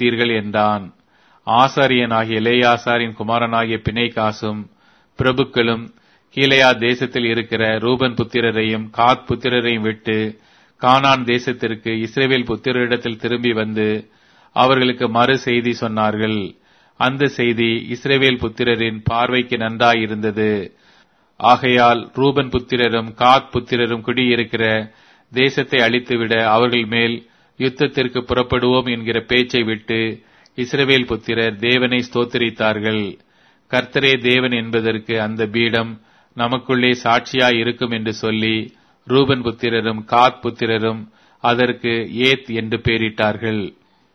செய்வித்தீர்கள் என்றான் ஆசாரியனாகிய எலேயாசாரின் குமாரனாகிய பிணைகாசும் பிரபுக்களும் கீழையா தேசத்தில் இருக்கிற ரூபன் புத்திரரையும் காத் புத்திரரையும் விட்டு கானான் தேசத்திற்கு இஸ்ரேவேல் புத்திரரிடத்தில் திரும்பி வந்து அவர்களுக்கு மறு செய்தி சொன்னார்கள் அந்த செய்தி இஸ்ரேவேல் புத்திரரின் பார்வைக்கு நன்றாயிருந்தது ஆகையால் ரூபன் புத்திரரும் காத் புத்திரரும் குடியிருக்கிற தேசத்தை அழித்துவிட அவர்கள் மேல் யுத்தத்திற்கு புறப்படுவோம் என்கிற பேச்சை விட்டு இஸ்ரவேல் புத்திரர் தேவனை ஸ்தோத்தரித்தார்கள் கர்த்தரே தேவன் என்பதற்கு அந்த பீடம் நமக்குள்ளே சாட்சியாய் இருக்கும் என்று சொல்லி ரூபன் புத்திரரும் காத் புத்திரரும் அதற்கு ஏத் என்று பெயரிட்டார்கள்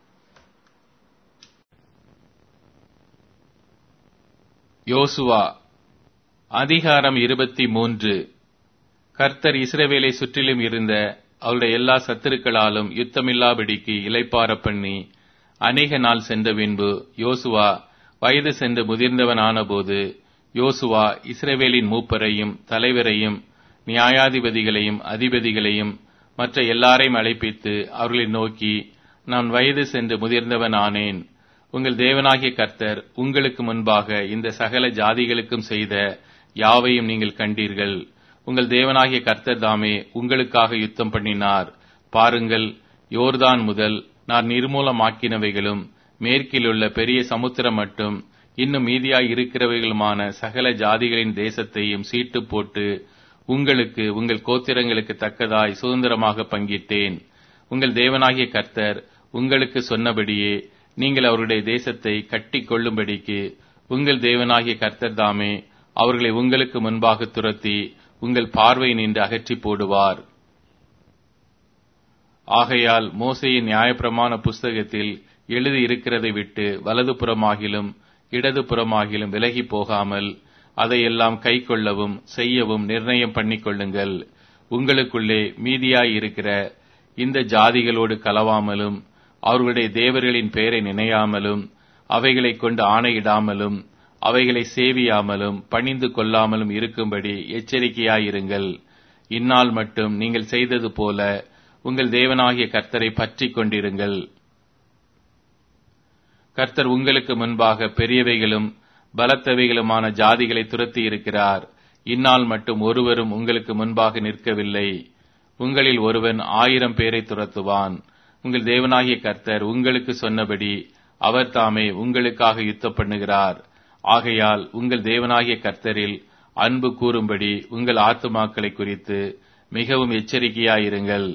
யோசுவா அதிகாரம் இருபத்தி மூன்று கர்த்தர் இஸ்ரவேலை சுற்றிலும் இருந்த அவருடைய எல்லா சத்துருக்களாலும் யுத்தமில்லாபடிக்கு இலைப்பார பண்ணி அநேக நாள் சென்ற பின்பு யோசுவா வயது சென்று முதிர்ந்தவன் ஆனபோது யோசுவா இஸ்ரவேலின் மூப்பரையும் தலைவரையும் நியாயாதிபதிகளையும் அதிபதிகளையும் மற்ற எல்லாரையும் அழைப்பித்து அவர்களை நோக்கி நான் வயது சென்று முதிர்ந்தவன் ஆனேன் உங்கள் தேவனாகிய கர்த்தர் உங்களுக்கு முன்பாக இந்த சகல ஜாதிகளுக்கும் செய்த யாவையும் நீங்கள் கண்டீர்கள் உங்கள் தேவனாகிய கர்த்தர் தாமே உங்களுக்காக யுத்தம் பண்ணினார் பாருங்கள் யோர்தான் முதல் நான் நிர்மூலமாக்கினவைகளும் மேற்கிலுள்ள பெரிய சமுத்திரம் மட்டும் இன்னும் மீதியாய் இருக்கிறவைகளுமான சகல ஜாதிகளின் தேசத்தையும் சீட்டு போட்டு உங்களுக்கு உங்கள் கோத்திரங்களுக்கு தக்கதாய் சுதந்திரமாக பங்கிட்டேன் உங்கள் தேவனாகிய கர்த்தர் உங்களுக்கு சொன்னபடியே நீங்கள் அவருடைய தேசத்தை கட்டி கொள்ளும்படிக்கு உங்கள் தேவனாகிய கர்த்தர் தாமே அவர்களை உங்களுக்கு முன்பாக துரத்தி உங்கள் பார்வை நின்று அகற்றி போடுவார் ஆகையால் மோசையின் நியாயப்பிரமாண புஸ்தகத்தில் எழுதி இருக்கிறதை விட்டு வலது புறமாகிலும் இடது புறமாகிலும் விலகி போகாமல் அதையெல்லாம் கை கொள்ளவும் செய்யவும் நிர்ணயம் பண்ணிக்கொள்ளுங்கள் உங்களுக்குள்ளே மீதியாய் இருக்கிற இந்த ஜாதிகளோடு கலவாமலும் அவர்களுடைய தேவர்களின் பெயரை நினையாமலும் அவைகளை கொண்டு ஆணையிடாமலும் அவைகளை சேவியாமலும் பணிந்து கொள்ளாமலும் இருக்கும்படி எச்சரிக்கையாயிருங்கள் இந்நாள் மட்டும் நீங்கள் செய்தது போல உங்கள் தேவனாகிய கர்த்தரை பற்றிக் கொண்டிருங்கள் கர்த்தர் உங்களுக்கு முன்பாக பெரியவைகளும் பலத்தவைகளுமான ஜாதிகளை துரத்தி இருக்கிறார் இந்நாள் மட்டும் ஒருவரும் உங்களுக்கு முன்பாக நிற்கவில்லை உங்களில் ஒருவன் ஆயிரம் பேரை துரத்துவான் உங்கள் தேவனாகிய கர்த்தர் உங்களுக்கு சொன்னபடி அவர் தாமே உங்களுக்காக யுத்தம் பண்ணுகிறார் ஆகையால் உங்கள் தேவனாகிய கர்த்தரில் அன்பு கூறும்படி உங்கள் ஆத்துமாக்களை குறித்து மிகவும் எச்சரிக்கையாயிருங்கள்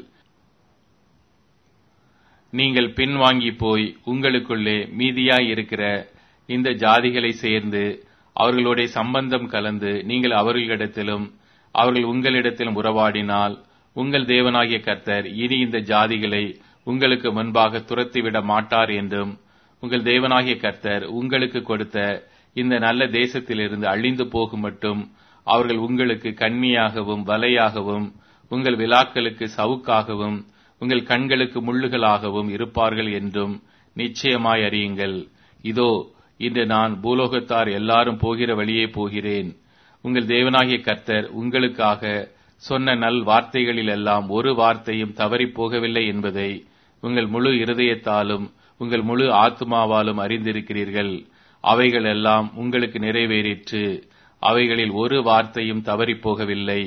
நீங்கள் பின்வாங்கி போய் உங்களுக்குள்ளே மீதியாய் இருக்கிற இந்த ஜாதிகளை சேர்ந்து அவர்களுடைய சம்பந்தம் கலந்து நீங்கள் அவர்களிடத்திலும் அவர்கள் உங்களிடத்திலும் உறவாடினால் உங்கள் தேவனாகிய கர்த்தர் இனி இந்த ஜாதிகளை உங்களுக்கு முன்பாக துரத்திவிட மாட்டார் என்றும் உங்கள் தேவனாகிய கர்த்தர் உங்களுக்கு கொடுத்த இந்த நல்ல தேசத்திலிருந்து அழிந்து போகும் மட்டும் அவர்கள் உங்களுக்கு கண்ணியாகவும் வலையாகவும் உங்கள் விழாக்களுக்கு சவுக்காகவும் உங்கள் கண்களுக்கு முள்ளுகளாகவும் இருப்பார்கள் என்றும் நிச்சயமாய் அறியுங்கள் இதோ இன்று நான் பூலோகத்தார் எல்லாரும் போகிற வழியே போகிறேன் உங்கள் தேவனாகிய கர்த்தர் உங்களுக்காக சொன்ன நல் வார்த்தைகளிலெல்லாம் ஒரு வார்த்தையும் தவறிப் போகவில்லை என்பதை உங்கள் முழு இருதயத்தாலும் உங்கள் முழு ஆத்மாவாலும் அறிந்திருக்கிறீர்கள் அவைகள் எல்லாம் உங்களுக்கு நிறைவேறிற்று அவைகளில் ஒரு வார்த்தையும் தவறிப் போகவில்லை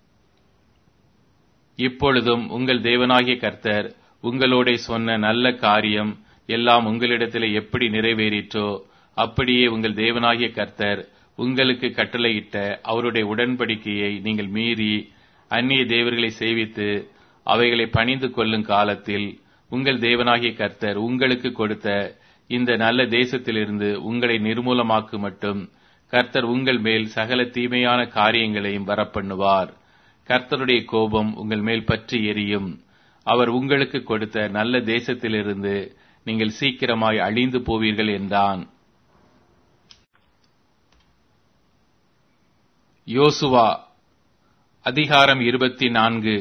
இப்பொழுதும் உங்கள் தேவனாகிய கர்த்தர் உங்களோட சொன்ன நல்ல காரியம் எல்லாம் உங்களிடத்தில் எப்படி நிறைவேறிற்றோ அப்படியே உங்கள் தேவனாகிய கர்த்தர் உங்களுக்கு கட்டளையிட்ட அவருடைய உடன்படிக்கையை நீங்கள் மீறி அந்நிய தேவர்களை சேவித்து அவைகளை பணிந்து கொள்ளும் காலத்தில் உங்கள் தேவனாகிய கர்த்தர் உங்களுக்கு கொடுத்த இந்த நல்ல தேசத்திலிருந்து உங்களை நிர்மூலமாக்கு மட்டும் கர்த்தர் உங்கள் மேல் சகல தீமையான காரியங்களையும் வரப்பண்ணுவார் கர்த்தருடைய கோபம் உங்கள் மேல் பற்றி எரியும் அவர் உங்களுக்கு கொடுத்த நல்ல தேசத்திலிருந்து நீங்கள் சீக்கிரமாய் அழிந்து போவீர்கள் என்றான் யோசுவா அதிகாரம் இருபத்தி நான்கு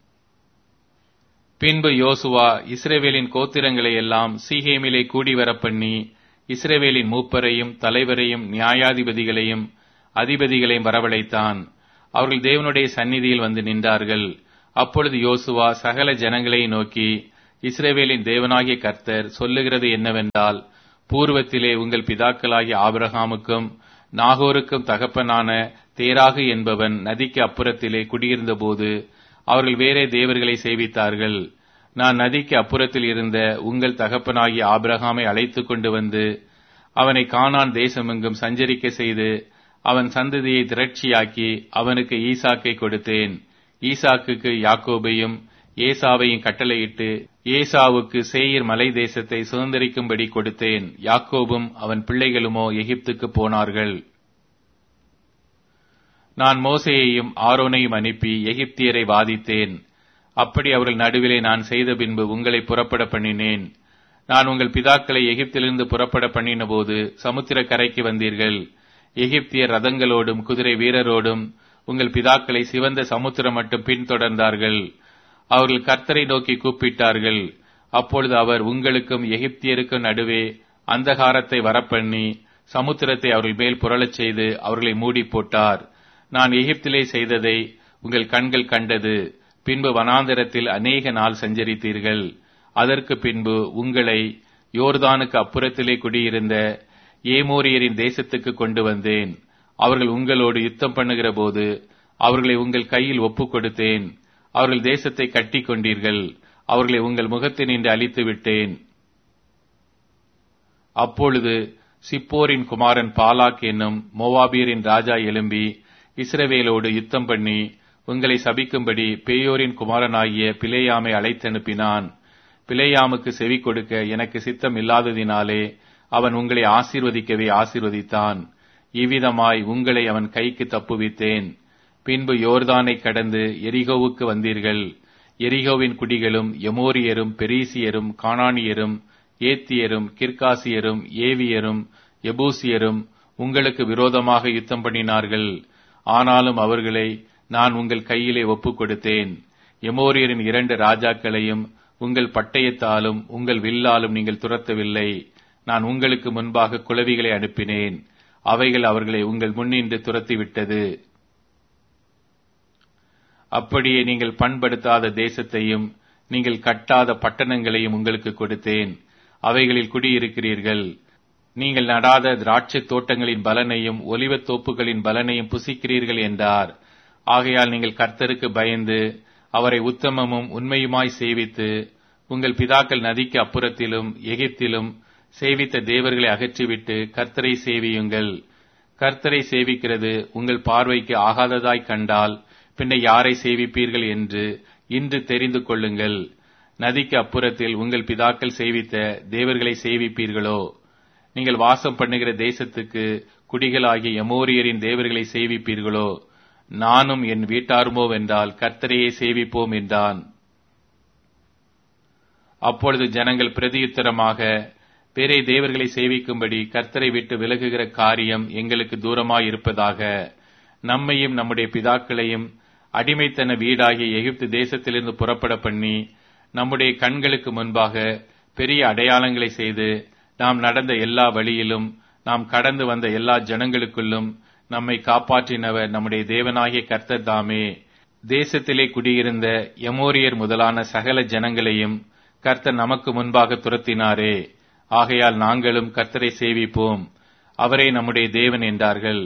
பின்பு யோசுவா இஸ்ரேவேலின் கோத்திரங்களை எல்லாம் சீகேமிலே கூடி வரப்பண்ணி இஸ்ரேவேலின் மூப்பரையும் தலைவரையும் நியாயாதிபதிகளையும் அதிபதிகளையும் வரவழைத்தான் அவர்கள் தேவனுடைய சந்நிதியில் வந்து நின்றார்கள் அப்பொழுது யோசுவா சகல ஜனங்களை நோக்கி இஸ்ரவேலின் தேவனாகிய கர்த்தர் சொல்லுகிறது என்னவென்றால் பூர்வத்திலே உங்கள் பிதாக்களாகிய ஆபிரகாமுக்கும் நாகோருக்கும் தகப்பனான தேராகு என்பவன் நதிக்கு அப்புறத்திலே குடியிருந்தபோது அவர்கள் வேறே தேவர்களை சேவித்தார்கள் நான் நதிக்கு அப்புறத்தில் இருந்த உங்கள் தகப்பனாகிய ஆபிரகாமை அழைத்துக் கொண்டு வந்து அவனை கானான் தேசமெங்கும் சஞ்சரிக்க செய்து அவன் சந்ததியை திரட்சியாக்கி அவனுக்கு ஈசாக்கை கொடுத்தேன் ஈசாக்குக்கு யாக்கோபையும் ஏசாவையும் கட்டளையிட்டு ஏசாவுக்கு சேயீர் மலை தேசத்தை சுதந்திரிக்கும்படி கொடுத்தேன் யாக்கோபும் அவன் பிள்ளைகளுமோ எகிப்துக்கு போனார்கள் நான் மோசேயையும் ஆரோனையும் அனுப்பி எகிப்தியரை வாதித்தேன் அப்படி அவர்கள் நடுவிலே நான் செய்த பின்பு உங்களை புறப்பட பண்ணினேன் நான் உங்கள் பிதாக்களை எகிப்திலிருந்து புறப்பட பண்ணின போது சமுத்திர கரைக்கு வந்தீர்கள் எகிப்தியர் ரதங்களோடும் குதிரை வீரரோடும் உங்கள் பிதாக்களை சிவந்த சமுத்திரம் மட்டும் பின்தொடர்ந்தார்கள் அவர்கள் கர்த்தரை நோக்கி கூப்பிட்டார்கள் அப்பொழுது அவர் உங்களுக்கும் எகிப்தியருக்கும் நடுவே அந்தகாரத்தை வரப்பண்ணி சமுத்திரத்தை அவர்கள் மேல் புரளச் செய்து அவர்களை மூடி போட்டார் நான் எகிப்திலே செய்ததை உங்கள் கண்கள் கண்டது பின்பு வனாந்தரத்தில் அநேக நாள் சஞ்சரித்தீர்கள் அதற்கு பின்பு உங்களை யோர்தானுக்கு அப்புறத்திலே குடியிருந்த ஏமோரியரின் தேசத்துக்கு கொண்டு வந்தேன் அவர்கள் உங்களோடு யுத்தம் பண்ணுகிற போது அவர்களை உங்கள் கையில் ஒப்புக் கொடுத்தேன் அவர்கள் தேசத்தை கட்டி கொண்டீர்கள் அவர்களை உங்கள் முகத்தினின்று அழித்து விட்டேன் அப்பொழுது சிப்போரின் குமாரன் பாலாக் என்னும் மோவாபியரின் ராஜா எழும்பி இஸ்ரவேலோடு யுத்தம் பண்ணி உங்களை சபிக்கும்படி பேயோரின் குமாரனாகிய பிலேயாமை அழைத்தனுப்பினான் பிலேயாமுக்கு செவி கொடுக்க எனக்கு சித்தம் இல்லாததினாலே அவன் உங்களை ஆசீர்வதிக்கவே ஆசீர்வதித்தான் இவ்விதமாய் உங்களை அவன் கைக்கு தப்புவித்தேன் பின்பு யோர்தானை கடந்து எரிகோவுக்கு வந்தீர்கள் எரிகோவின் குடிகளும் எமோரியரும் பெரிசியரும் கானானியரும் ஏத்தியரும் கிர்காசியரும் ஏவியரும் எபூசியரும் உங்களுக்கு விரோதமாக யுத்தம் பண்ணினார்கள் ஆனாலும் அவர்களை நான் உங்கள் கையிலே ஒப்புக் கொடுத்தேன் எமோரியரின் இரண்டு ராஜாக்களையும் உங்கள் பட்டயத்தாலும் உங்கள் வில்லாலும் நீங்கள் துரத்தவில்லை நான் உங்களுக்கு முன்பாக குளவிகளை அனுப்பினேன் அவைகள் அவர்களை உங்கள் முன்னின்று துரத்திவிட்டது அப்படியே நீங்கள் பண்படுத்தாத தேசத்தையும் நீங்கள் கட்டாத பட்டணங்களையும் உங்களுக்கு கொடுத்தேன் அவைகளில் குடியிருக்கிறீர்கள் நீங்கள் நடாத திராட்சைத் தோட்டங்களின் பலனையும் ஒலிவத் தோப்புகளின் பலனையும் புசிக்கிறீர்கள் என்றார் ஆகையால் நீங்கள் கர்த்தருக்கு பயந்து அவரை உத்தமமும் உண்மையுமாய் சேவித்து உங்கள் பிதாக்கள் நதிக்கு அப்புறத்திலும் எகிப்திலும் சேவித்த தேவர்களை அகற்றிவிட்டு கர்த்தரை சேவியுங்கள் கர்த்தரை சேவிக்கிறது உங்கள் பார்வைக்கு ஆகாததாய் கண்டால் பின்ன யாரை சேவிப்பீர்கள் என்று இன்று தெரிந்து கொள்ளுங்கள் நதிக்கு அப்புறத்தில் உங்கள் பிதாக்கள் சேவித்த தேவர்களை சேவிப்பீர்களோ நீங்கள் வாசம் பண்ணுகிற தேசத்துக்கு குடிகளாகிய எமோரியரின் தேவர்களை சேவிப்பீர்களோ நானும் என் வீட்டாருமோ வென்றால் கர்த்தரையே சேவிப்போம் என்றான் அப்பொழுது ஜனங்கள் பிரதியுத்தரமாக வேறே தேவர்களை சேவிக்கும்படி கர்த்தரை விட்டு விலகுகிற காரியம் எங்களுக்கு தூரமாய் இருப்பதாக நம்மையும் நம்முடைய பிதாக்களையும் அடிமைத்தன வீடாகிய எகிப்து தேசத்திலிருந்து புறப்பட பண்ணி நம்முடைய கண்களுக்கு முன்பாக பெரிய அடையாளங்களை செய்து நாம் நடந்த எல்லா வழியிலும் நாம் கடந்து வந்த எல்லா ஜனங்களுக்குள்ளும் நம்மை காப்பாற்றினவர் நம்முடைய தேவனாகிய கர்த்தர் தாமே தேசத்திலே குடியிருந்த எமோரியர் முதலான சகல ஜனங்களையும் கர்த்தர் நமக்கு முன்பாக துரத்தினாரே ஆகையால் நாங்களும் கர்த்தரை சேவிப்போம் அவரே நம்முடைய தேவன் என்றார்கள்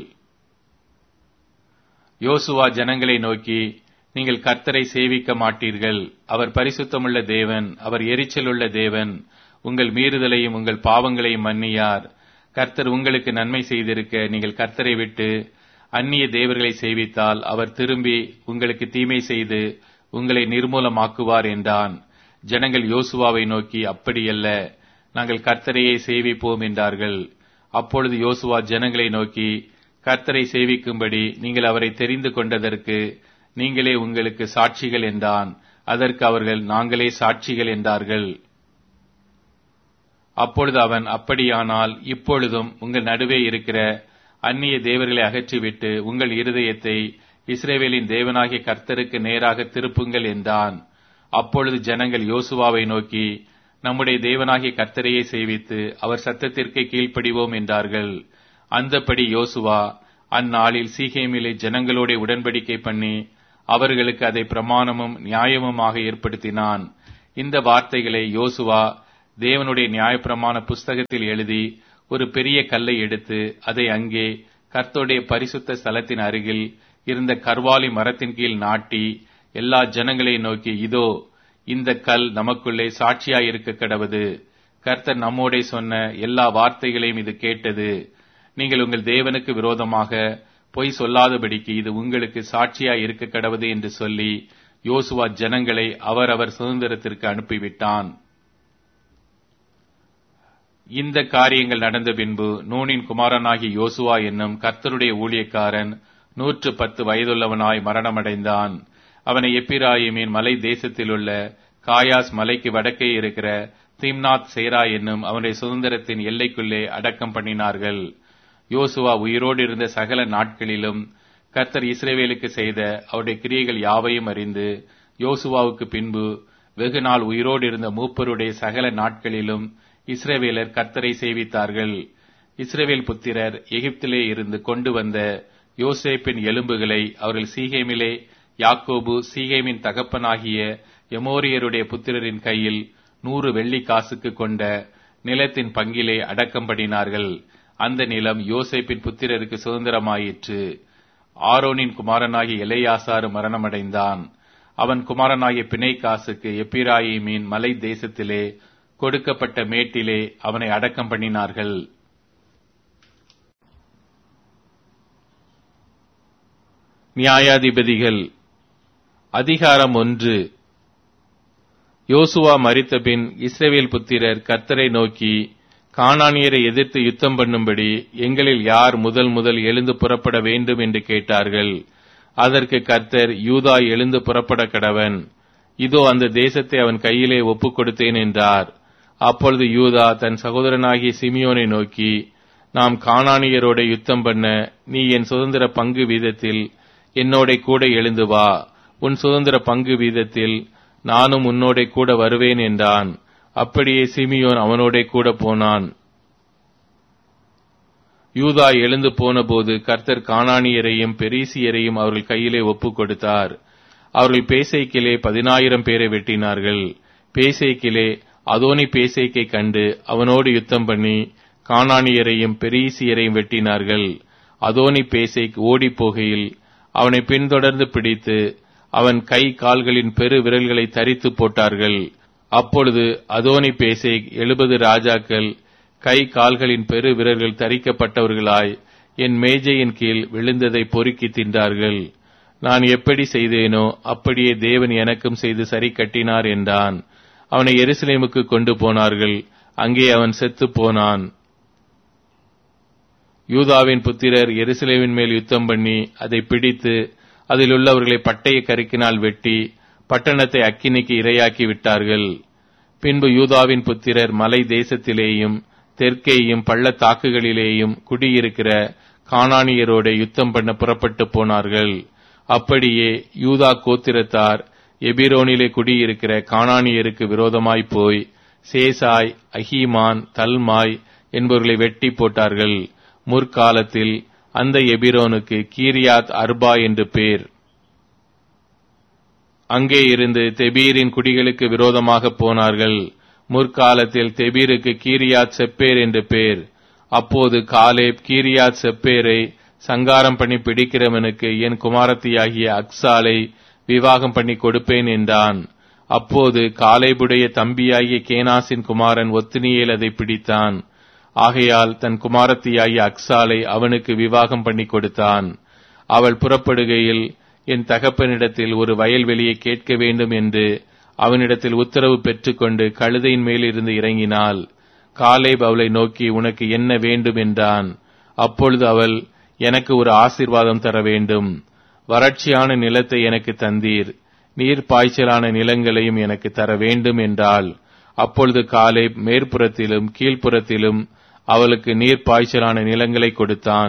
யோசுவா ஜனங்களை நோக்கி நீங்கள் கர்த்தரை சேவிக்க மாட்டீர்கள் அவர் பரிசுத்தமுள்ள தேவன் அவர் எரிச்சலுள்ள தேவன் உங்கள் மீறுதலையும் உங்கள் பாவங்களையும் மன்னியார் கர்த்தர் உங்களுக்கு நன்மை செய்திருக்க நீங்கள் கர்த்தரை விட்டு அந்நிய தேவர்களை சேவித்தால் அவர் திரும்பி உங்களுக்கு தீமை செய்து உங்களை நிர்மூலமாக்குவார் என்றான் ஜனங்கள் யோசுவாவை நோக்கி அப்படியல்ல நாங்கள் கர்த்தரையே சேவிப்போம் என்றார்கள் அப்பொழுது யோசுவா ஜனங்களை நோக்கி கர்த்தரை சேவிக்கும்படி நீங்கள் அவரை தெரிந்து கொண்டதற்கு நீங்களே உங்களுக்கு சாட்சிகள் என்றான் அதற்கு அவர்கள் நாங்களே சாட்சிகள் என்றார்கள் அப்பொழுது அவன் அப்படியானால் இப்பொழுதும் உங்கள் நடுவே இருக்கிற அந்நிய தேவர்களை அகற்றிவிட்டு உங்கள் இருதயத்தை இஸ்ரேவேலின் தேவனாகிய கர்த்தருக்கு நேராக திருப்புங்கள் என்றான் அப்பொழுது ஜனங்கள் யோசுவாவை நோக்கி நம்முடைய தேவனாகிய கர்த்தரையே சேவித்து அவர் சத்தத்திற்கு கீழ்ப்படிவோம் என்றார்கள் அந்தப்படி யோசுவா அந்நாளில் சீகேமிலே ஜனங்களோட உடன்படிக்கை பண்ணி அவர்களுக்கு அதை பிரமாணமும் நியாயமுமாக ஏற்படுத்தினான் இந்த வார்த்தைகளை யோசுவா தேவனுடைய நியாயப்பிரமாண புஸ்தகத்தில் எழுதி ஒரு பெரிய கல்லை எடுத்து அதை அங்கே கர்த்தருடைய பரிசுத்த ஸ்தலத்தின் அருகில் இருந்த கர்வாலி மரத்தின் கீழ் நாட்டி எல்லா ஜனங்களையும் நோக்கி இதோ இந்த கல் நமக்குள்ளே சாட்சியாயிருக்க கடவது கர்த்தர் நம்மோடே சொன்ன எல்லா வார்த்தைகளையும் இது கேட்டது நீங்கள் உங்கள் தேவனுக்கு விரோதமாக பொய் சொல்லாதபடிக்கு இது உங்களுக்கு சாட்சியாய் இருக்க கடவது என்று சொல்லி யோசுவா ஜனங்களை அவரவர் சுதந்திரத்திற்கு அனுப்பிவிட்டான் இந்த காரியங்கள் நடந்த பின்பு நூனின் குமாரனாகி யோசுவா என்னும் கர்த்தருடைய ஊழியக்காரன் நூற்று பத்து வயதுள்ளவனாய் மரணமடைந்தான் அவனை எப்பிராயிமின் மலை தேசத்திலுள்ள காயாஸ் மலைக்கு வடக்கே இருக்கிற திம்னாத் சேரா என்னும் அவனுடைய சுதந்திரத்தின் எல்லைக்குள்ளே அடக்கம் பண்ணினார்கள் யோசுவா உயிரோடு இருந்த சகல நாட்களிலும் கர்த்தர் இஸ்ரேவேலுக்கு செய்த அவருடைய கிரியைகள் யாவையும் அறிந்து யோசுவாவுக்கு பின்பு வெகு நாள் உயிரோடு இருந்த மூப்பருடைய சகல நாட்களிலும் இஸ்ரேவேலர் கர்த்தரை சேவித்தார்கள் இஸ்ரேவேல் புத்திரர் எகிப்திலே இருந்து கொண்டு வந்த யோசேப்பின் எலும்புகளை அவர்கள் சீகேமிலே யாக்கோபு சீகேமின் தகப்பனாகிய எமோரியருடைய புத்திரரின் கையில் நூறு வெள்ளி காசுக்கு கொண்ட நிலத்தின் பங்கிலே அடக்கம் பண்ணினார்கள் அந்த நிலம் யோசேப்பின் புத்திரருக்கு சுதந்திரமாயிற்று ஆரோனின் குமாரனாகிய எலையாசாறு மரணமடைந்தான் அவன் குமாரனாகிய பிணை காசுக்கு எப்பிராயிமின் மலை தேசத்திலே கொடுக்கப்பட்ட மேட்டிலே அவனை அடக்கம் பண்ணினார்கள் நியாயாதிபதிகள் அதிகாரம் ஒன்று யோசுவா மரித்தபின் இஸ்ரேவேல் புத்திரர் கர்த்தரை நோக்கி கானானியரை எதிர்த்து யுத்தம் பண்ணும்படி எங்களில் யார் முதல் முதல் எழுந்து புறப்பட வேண்டும் என்று கேட்டார்கள் அதற்கு கர்த்தர் யூதா எழுந்து புறப்பட கடவன் இதோ அந்த தேசத்தை அவன் கையிலே ஒப்புக் கொடுத்தேன் என்றார் அப்பொழுது யூதா தன் சகோதரனாகிய சிமியோனை நோக்கி நாம் கானானியரோட யுத்தம் பண்ண நீ என் சுதந்திர பங்கு வீதத்தில் என்னோட கூட எழுந்து வா உன் சுதந்திர பங்கு வீதத்தில் நானும் உன்னோட கூட வருவேன் என்றான் அப்படியே சிமியோன் அவனோட கூட போனான் யூதா எழுந்து போனபோது கர்த்தர் கானானியரையும் பெரிசியரையும் அவர்கள் கையிலே ஒப்புக் கொடுத்தார் அவர்கள் பேசைக்கிலே பதினாயிரம் பேரை வெட்டினார்கள் பேசைக்கிலே அதோனி பேசைக்கை கண்டு அவனோடு யுத்தம் பண்ணி கானானியரையும் பெரிசியரையும் வெட்டினார்கள் அதோனி பேசைக்கு ஓடிப் போகையில் அவனை பின்தொடர்ந்து பிடித்து அவன் கை கால்களின் பெரு விரல்களை தரித்து போட்டார்கள் அப்பொழுது அதோனி பேசை எழுபது ராஜாக்கள் கை கால்களின் பெரு விரல்கள் தரிக்கப்பட்டவர்களாய் என் மேஜையின் கீழ் விழுந்ததை பொறுக்கி தின்றார்கள் நான் எப்படி செய்தேனோ அப்படியே தேவன் எனக்கும் செய்து சரி கட்டினார் என்றான் அவனை எருசலேமுக்கு கொண்டு போனார்கள் அங்கே அவன் செத்து போனான் யூதாவின் புத்திரர் எருசலேமின் மேல் யுத்தம் பண்ணி அதை பிடித்து அதில் உள்ளவர்களை பட்டய கருக்கினால் வெட்டி பட்டணத்தை அக்கினிக்கு இரையாக்கி விட்டார்கள் பின்பு யூதாவின் புத்திரர் மலை தேசத்திலேயும் தெற்கேயும் பள்ளத்தாக்குகளிலேயும் குடியிருக்கிற கானானியரோட யுத்தம் பண்ண புறப்பட்டு போனார்கள் அப்படியே யூதா கோத்திரத்தார் எபிரோனிலே குடியிருக்கிற கானானியருக்கு விரோதமாய் போய் சேசாய் அஹீமான் தல்மாய் என்பவர்களை வெட்டி போட்டார்கள் முற்காலத்தில் அந்த எபிரோனுக்கு கீரியாத் அர்பா என்று பேர் அங்கே இருந்து தெபீரின் குடிகளுக்கு விரோதமாக போனார்கள் முற்காலத்தில் தெபீருக்கு கீரியாத் செப்பேர் என்று பேர் அப்போது காலேப் கீரியாத் செப்பேரை சங்காரம் பண்ணி பிடிக்கிறவனுக்கு என் குமாரத்தியாகிய அக்சாலை விவாகம் பண்ணி கொடுப்பேன் என்றான் அப்போது காலேபுடைய தம்பியாகிய கேனாசின் குமாரன் ஒத்தினியேல் அதை பிடித்தான் ஆகையால் தன் குமாரத்தியாகிய அக்சாலை அவனுக்கு விவாகம் பண்ணி கொடுத்தான் அவள் புறப்படுகையில் என் தகப்பனிடத்தில் ஒரு வயல்வெளியை கேட்க வேண்டும் என்று அவனிடத்தில் உத்தரவு பெற்றுக்கொண்டு கழுதையின் மேலிருந்து இறங்கினாள் காலேப் அவளை நோக்கி உனக்கு என்ன வேண்டும் என்றான் அப்பொழுது அவள் எனக்கு ஒரு ஆசீர்வாதம் தர வேண்டும் வறட்சியான நிலத்தை எனக்கு தந்தீர் நீர் பாய்ச்சலான நிலங்களையும் எனக்கு தர வேண்டும் என்றாள் அப்பொழுது காலேப் மேற்புறத்திலும் கீழ்ப்புறத்திலும் அவளுக்கு நீர் பாய்ச்சலான நிலங்களை கொடுத்தான்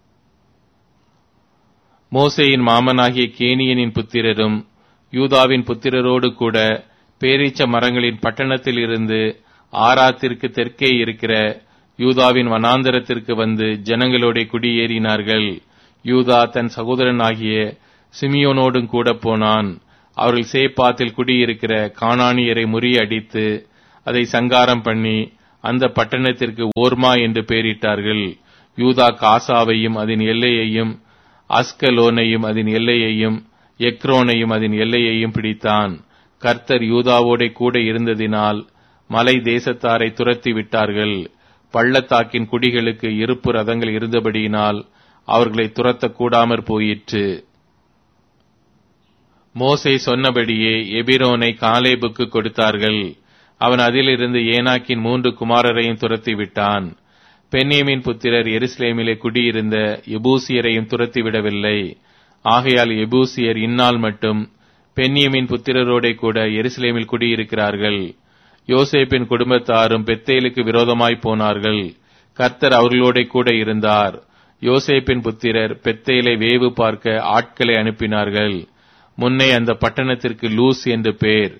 மோசேயின் மாமனாகிய கேனியனின் புத்திரரும் யூதாவின் புத்திரரோடு கூட பேரீச்ச மரங்களின் பட்டணத்தில் இருந்து ஆராத்திற்கு தெற்கே இருக்கிற யூதாவின் வனாந்தரத்திற்கு வந்து ஜனங்களோட குடியேறினார்கள் யூதா தன் சகோதரனாகிய சிமியோனோடும் கூட போனான் அவர்கள் சேப்பாத்தில் குடியிருக்கிற கானானியரை முறியடித்து அதை சங்காரம் பண்ணி அந்த பட்டணத்திற்கு ஓர்மா என்று பெயரிட்டார்கள் யூதா காசாவையும் அதன் எல்லையையும் அஸ்கலோனையும் அதன் எல்லையையும் எக்ரோனையும் அதன் எல்லையையும் பிடித்தான் கர்த்தர் யூதாவோட கூட இருந்ததினால் மலை தேசத்தாரை துரத்தி விட்டார்கள் பள்ளத்தாக்கின் குடிகளுக்கு இருப்பு ரதங்கள் இருந்தபடியினால் அவர்களை துரத்தக் கூடாமற் போயிற்று மோசே சொன்னபடியே எபிரோனை காலேபுக்கு கொடுத்தார்கள் அவன் அதிலிருந்து ஏனாக்கின் மூன்று குமாரரையும் துரத்தி விட்டான் பென்னியமின் புத்திரர் எருசலேமிலே குடியிருந்த எபூசியரையும் துரத்திவிடவில்லை ஆகையால் எபூசியர் இந்நாள் மட்டும் பென்னியமின் புத்திரரோட கூட எருசலேமில் குடியிருக்கிறார்கள் யோசேப்பின் குடும்பத்தாரும் பெத்தேலுக்கு விரோதமாய் போனார்கள் கர்த்தர் அவர்களோட கூட இருந்தார் யோசேப்பின் புத்திரர் பெத்தேலை வேவு பார்க்க ஆட்களை அனுப்பினார்கள் முன்னே அந்த பட்டணத்திற்கு லூஸ் என்று பேர்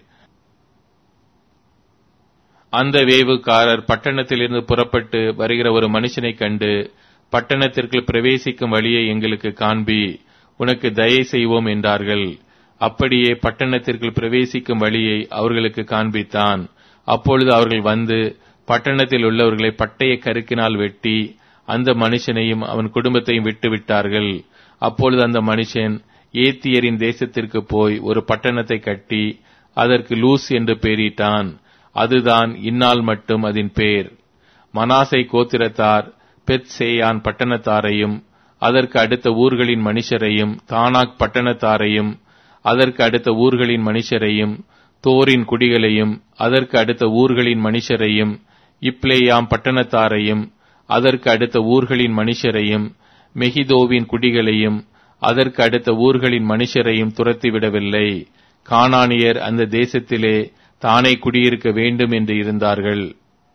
அந்த வேவுக்காரர் பட்டணத்திலிருந்து புறப்பட்டு வருகிற ஒரு மனுஷனைக் கண்டு பட்டணத்திற்குள் பிரவேசிக்கும் வழியை எங்களுக்கு காண்பி உனக்கு தயை செய்வோம் என்றார்கள் அப்படியே பட்டணத்திற்குள் பிரவேசிக்கும் வழியை அவர்களுக்கு காண்பித்தான் அப்பொழுது அவர்கள் வந்து பட்டணத்தில் உள்ளவர்களை பட்டய கருக்கினால் வெட்டி அந்த மனுஷனையும் அவன் குடும்பத்தையும் விட்டு விட்டார்கள் அப்பொழுது அந்த மனுஷன் ஏத்தியரின் தேசத்திற்கு போய் ஒரு பட்டணத்தை கட்டி அதற்கு லூஸ் என்று பெயரிட்டான் அதுதான் இந்நாள் மட்டும் அதன் பேர் மனாசை கோத்திரத்தார் பெத்சேயான் பட்டணத்தாரையும் அதற்கு அடுத்த ஊர்களின் மனுஷரையும் தானாக் பட்டணத்தாரையும் அதற்கு அடுத்த ஊர்களின் மனுஷரையும் தோரின் குடிகளையும் அதற்கு அடுத்த ஊர்களின் மனுஷரையும் இப்ளேயாம் பட்டணத்தாரையும் அதற்கு அடுத்த ஊர்களின் மனுஷரையும் மெகிதோவின் குடிகளையும் அதற்கு அடுத்த ஊர்களின் மனுஷரையும் துரத்திவிடவில்லை கானானியர் அந்த தேசத்திலே தானே குடியிருக்க வேண்டும் என்று இருந்தார்கள்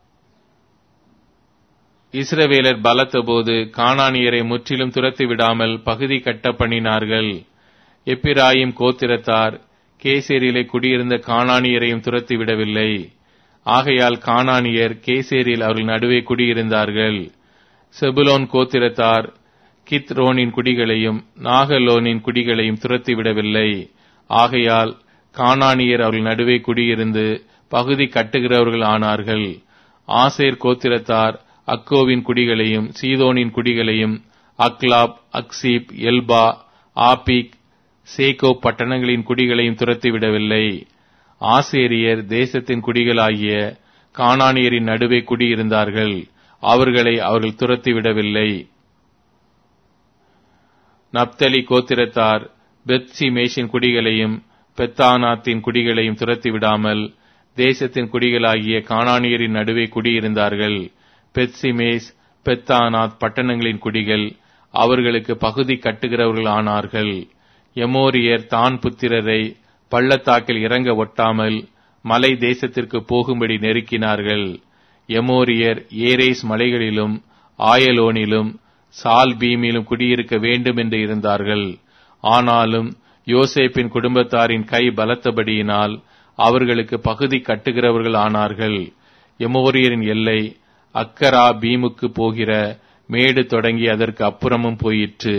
இஸ்ரவேலர் பலத்தபோது கானானியரை முற்றிலும் துரத்தி விடாமல் பகுதி கட்ட பண்ணினார்கள் எப்பிராயிம் கோத்திரத்தார் கேசேரியிலே குடியிருந்த கானானியரையும் துரத்தி விடவில்லை ஆகையால் கானானியர் கேசேரியில் அவர்கள் நடுவே குடியிருந்தார்கள் செபுலோன் கோத்திரத்தார் கித்ரோனின் குடிகளையும் நாகலோனின் குடிகளையும் துரத்தி விடவில்லை ஆகையால் கானானியர் அவர்கள் நடுவே குடியிருந்து பகுதி கட்டுகிறவர்கள் ஆனார்கள் ஆசேர் கோத்திரத்தார் அக்கோவின் குடிகளையும் சீதோனின் குடிகளையும் அக்லாப் அக்சீப் எல்பா ஆபிக் சேகோ பட்டணங்களின் குடிகளையும் துரத்திவிடவில்லை ஆசேரியர் தேசத்தின் குடிகளாகிய கானானியரின் நடுவே குடியிருந்தார்கள் அவர்களை அவர்கள் துரத்திவிடவில்லை நப்தலி கோத்திரத்தார் பெத்சி மேஷின் குடிகளையும் பெத்தானாத்தின் குடிகளையும் துரத்தி விடாமல் தேசத்தின் குடிகளாகிய கானானியரின் நடுவே குடியிருந்தார்கள் பெத்சிமேஸ் பெத்தானாத் பட்டணங்களின் குடிகள் அவர்களுக்கு பகுதி கட்டுகிறவர்கள் ஆனார்கள் எமோரியர் தான் புத்திரரை பள்ளத்தாக்கில் இறங்க ஒட்டாமல் மலை தேசத்திற்கு போகும்படி நெருக்கினார்கள் எமோரியர் ஏரேஸ் மலைகளிலும் ஆயலோனிலும் சால் பீமிலும் குடியிருக்க வேண்டும் என்று இருந்தார்கள் ஆனாலும் யோசேப்பின் குடும்பத்தாரின் கை பலத்தபடியினால் அவர்களுக்கு பகுதி கட்டுகிறவர்கள் ஆனார்கள் எமோரியரின் எல்லை அக்கரா பீமுக்கு போகிற மேடு தொடங்கி அதற்கு அப்புறமும் போயிற்று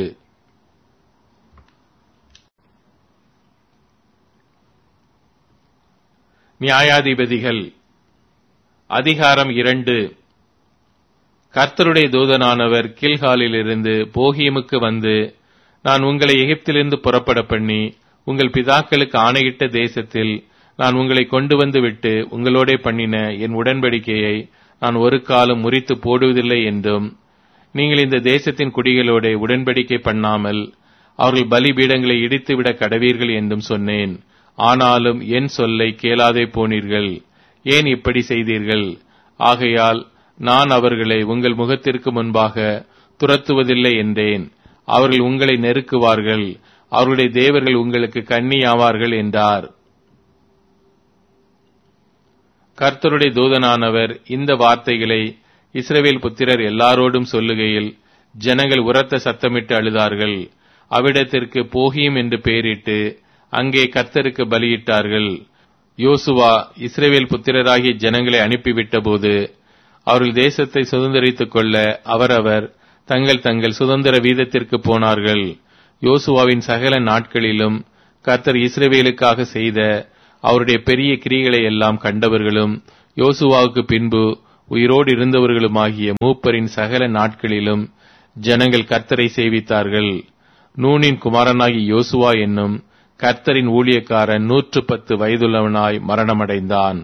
நியாயாதிபதிகள் அதிகாரம் இரண்டு கர்த்தருடைய தூதனானவர் கில்காலிலிருந்து போகியமுக்கு வந்து நான் உங்களை எகிப்திலிருந்து புறப்பட பண்ணி உங்கள் பிதாக்களுக்கு ஆணையிட்ட தேசத்தில் நான் உங்களை கொண்டு வந்து விட்டு உங்களோடே பண்ணின என் உடன்படிக்கையை நான் ஒரு காலம் முறித்து போடுவதில்லை என்றும் நீங்கள் இந்த தேசத்தின் குடிகளோட உடன்படிக்கை பண்ணாமல் அவர்கள் பலிபீடங்களை இடித்துவிட கடவீர்கள் என்றும் சொன்னேன் ஆனாலும் என் சொல்லை கேளாதே போனீர்கள் ஏன் இப்படி செய்தீர்கள் ஆகையால் நான் அவர்களை உங்கள் முகத்திற்கு முன்பாக துரத்துவதில்லை என்றேன் அவர்கள் உங்களை நெருக்குவார்கள் அவருடைய தேவர்கள் உங்களுக்கு கண்ணியாவார்கள் என்றார் கர்த்தருடைய தூதனானவர் இந்த வார்த்தைகளை இஸ்ரவேல் புத்திரர் எல்லாரோடும் சொல்லுகையில் ஜனங்கள் உரத்த சத்தமிட்டு அழுதார்கள் அவ்விடத்திற்கு போகியும் என்று பெயரிட்டு அங்கே கர்த்தருக்கு பலியிட்டார்கள் யோசுவா இஸ்ரேவேல் புத்திரராகிய ஜனங்களை அனுப்பிவிட்டபோது அவர்கள் தேசத்தை சுதந்திரித்துக் கொள்ள அவரவர் தங்கள் தங்கள் சுதந்திர வீதத்திற்கு போனார்கள் யோசுவாவின் சகல நாட்களிலும் கர்த்தர் இஸ்ரவேலுக்காக செய்த அவருடைய பெரிய கிரிகளை எல்லாம் கண்டவர்களும் யோசுவாவுக்கு பின்பு உயிரோடு இருந்தவர்களுமாகிய மூப்பரின் சகல நாட்களிலும் ஜனங்கள் கர்த்தரை சேவித்தார்கள் நூனின் குமாரனாகி யோசுவா என்னும் கர்த்தரின் ஊழியக்காரன் நூற்று பத்து வயதுள்ளவனாய் மரணமடைந்தான்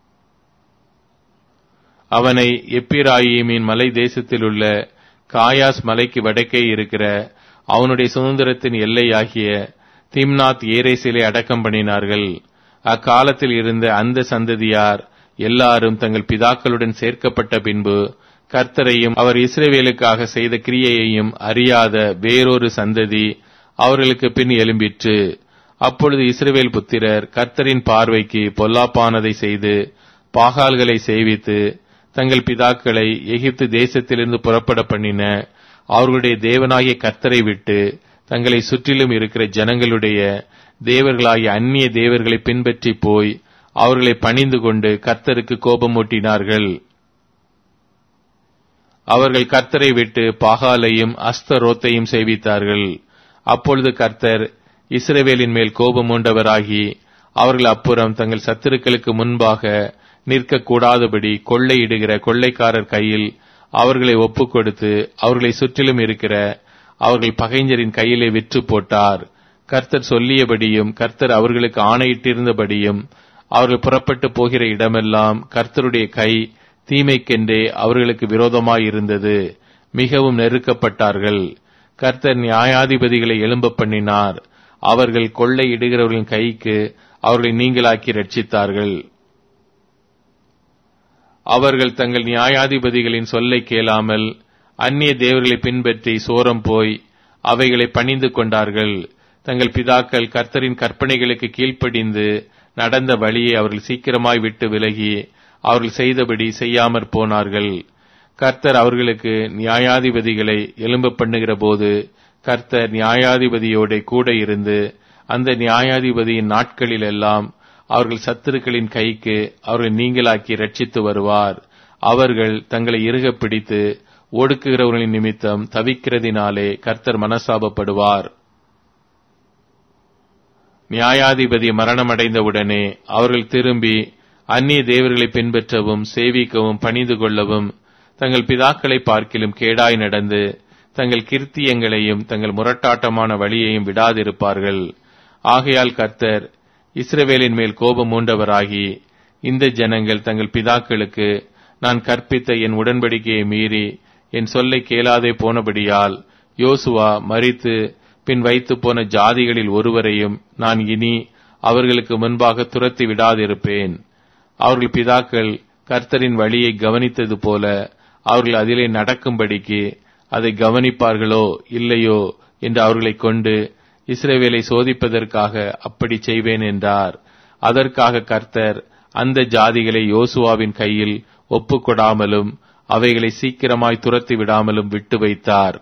அவனை எப்பிராயிமின் மலை தேசத்திலுள்ள காயாஸ் மலைக்கு வடக்கே இருக்கிற அவனுடைய சுதந்திரத்தின் எல்லையாகிய திம்னாத் ஏரேசிலே அடக்கம் பண்ணினார்கள் அக்காலத்தில் இருந்த அந்த சந்ததியார் எல்லாரும் தங்கள் பிதாக்களுடன் சேர்க்கப்பட்ட பின்பு கர்த்தரையும் அவர் இஸ்ரேவேலுக்காக செய்த கிரியையையும் அறியாத வேறொரு சந்ததி அவர்களுக்கு பின் எழும்பிற்று அப்பொழுது இஸ்ரவேல் புத்திரர் கர்த்தரின் பார்வைக்கு பொல்லாப்பானதை செய்து பாகால்களை செய்வித்து தங்கள் பிதாக்களை எகிப்து தேசத்திலிருந்து புறப்பட பண்ணின அவர்களுடைய தேவனாகிய கர்த்தரை விட்டு தங்களை சுற்றிலும் இருக்கிற ஜனங்களுடைய தேவர்களாகிய அந்நிய தேவர்களை பின்பற்றி போய் அவர்களை பணிந்து கொண்டு கர்த்தருக்கு கோபமூட்டினார்கள் அவர்கள் கர்த்தரை விட்டு பாகாலையும் அஸ்தரோத்தையும் சேவித்தார்கள் அப்பொழுது கர்த்தர் இஸ்ரவேலின் மேல் கோபம் உண்டவராகி அவர்கள் அப்புறம் தங்கள் சத்துருக்களுக்கு முன்பாக நிற்கக்கூடாதபடி கொள்ளையிடுகிற கொள்ளைக்காரர் கையில் அவர்களை ஒப்புக் கொடுத்து அவர்களை சுற்றிலும் இருக்கிற அவர்கள் பகைஞரின் கையிலே விற்று போட்டார் கர்த்தர் சொல்லியபடியும் கர்த்தர் அவர்களுக்கு ஆணையிட்டிருந்தபடியும் அவர்கள் புறப்பட்டு போகிற இடமெல்லாம் கர்த்தருடைய கை தீமைக்கென்றே அவர்களுக்கு விரோதமாயிருந்தது மிகவும் நெருக்கப்பட்டார்கள் கர்த்தர் நியாயாதிபதிகளை எழும்ப பண்ணினார் அவர்கள் கொள்ளை இடுகிறவர்களின் கைக்கு அவர்களை நீங்களாக்கி ரட்சித்தார்கள் அவர்கள் தங்கள் நியாயாதிபதிகளின் சொல்லை கேளாமல் அந்நிய தேவர்களை பின்பற்றி சோரம் போய் அவைகளை பணிந்து கொண்டார்கள் தங்கள் பிதாக்கள் கர்த்தரின் கற்பனைகளுக்கு கீழ்ப்படிந்து நடந்த வழியை அவர்கள் சீக்கிரமாய் விட்டு விலகி அவர்கள் செய்தபடி செய்யாமற் போனார்கள் கர்த்தர் அவர்களுக்கு நியாயாதிபதிகளை எலும்ப பண்ணுகிற போது கர்த்தர் நியாயாதிபதியோட கூட இருந்து அந்த நியாயாதிபதியின் நாட்களில் எல்லாம் அவர்கள் சத்துருக்களின் கைக்கு அவர்கள் நீங்களாக்கி ரட்சித்து வருவார் அவர்கள் தங்களை இறுக பிடித்து ஒடுக்குகிறவர்களின் நிமித்தம் தவிக்கிறதினாலே கர்த்தர் மனசாபப்படுவார் நியாயாதிபதி மரணமடைந்தவுடனே அவர்கள் திரும்பி அந்நிய தேவர்களை பின்பற்றவும் சேவிக்கவும் பணிந்து கொள்ளவும் தங்கள் பிதாக்களை பார்க்கிலும் கேடாய் நடந்து தங்கள் கிருத்தியங்களையும் தங்கள் முரட்டாட்டமான வழியையும் விடாதிருப்பார்கள் ஆகையால் கர்த்தர் இஸ்ரவேலின் மேல் கோபம் மூண்டவராகி இந்த ஜனங்கள் தங்கள் பிதாக்களுக்கு நான் கற்பித்த என் உடன்படிக்கையை மீறி என் சொல்லை கேளாதே போனபடியால் யோசுவா மறித்து பின் வைத்து போன ஜாதிகளில் ஒருவரையும் நான் இனி அவர்களுக்கு முன்பாக துரத்தி விடாதிருப்பேன் அவர்கள் பிதாக்கள் கர்த்தரின் வழியை கவனித்தது போல அவர்கள் அதிலே நடக்கும்படிக்கு அதை கவனிப்பார்களோ இல்லையோ என்று அவர்களை கொண்டு இஸ்ரேவேலை சோதிப்பதற்காக அப்படி செய்வேன் என்றார் அதற்காக கர்த்தர் அந்த ஜாதிகளை யோசுவாவின் கையில் ஒப்புக்கொடாமலும் அவைகளை சீக்கிரமாய் துரத்தி விடாமலும் விட்டு வைத்தார்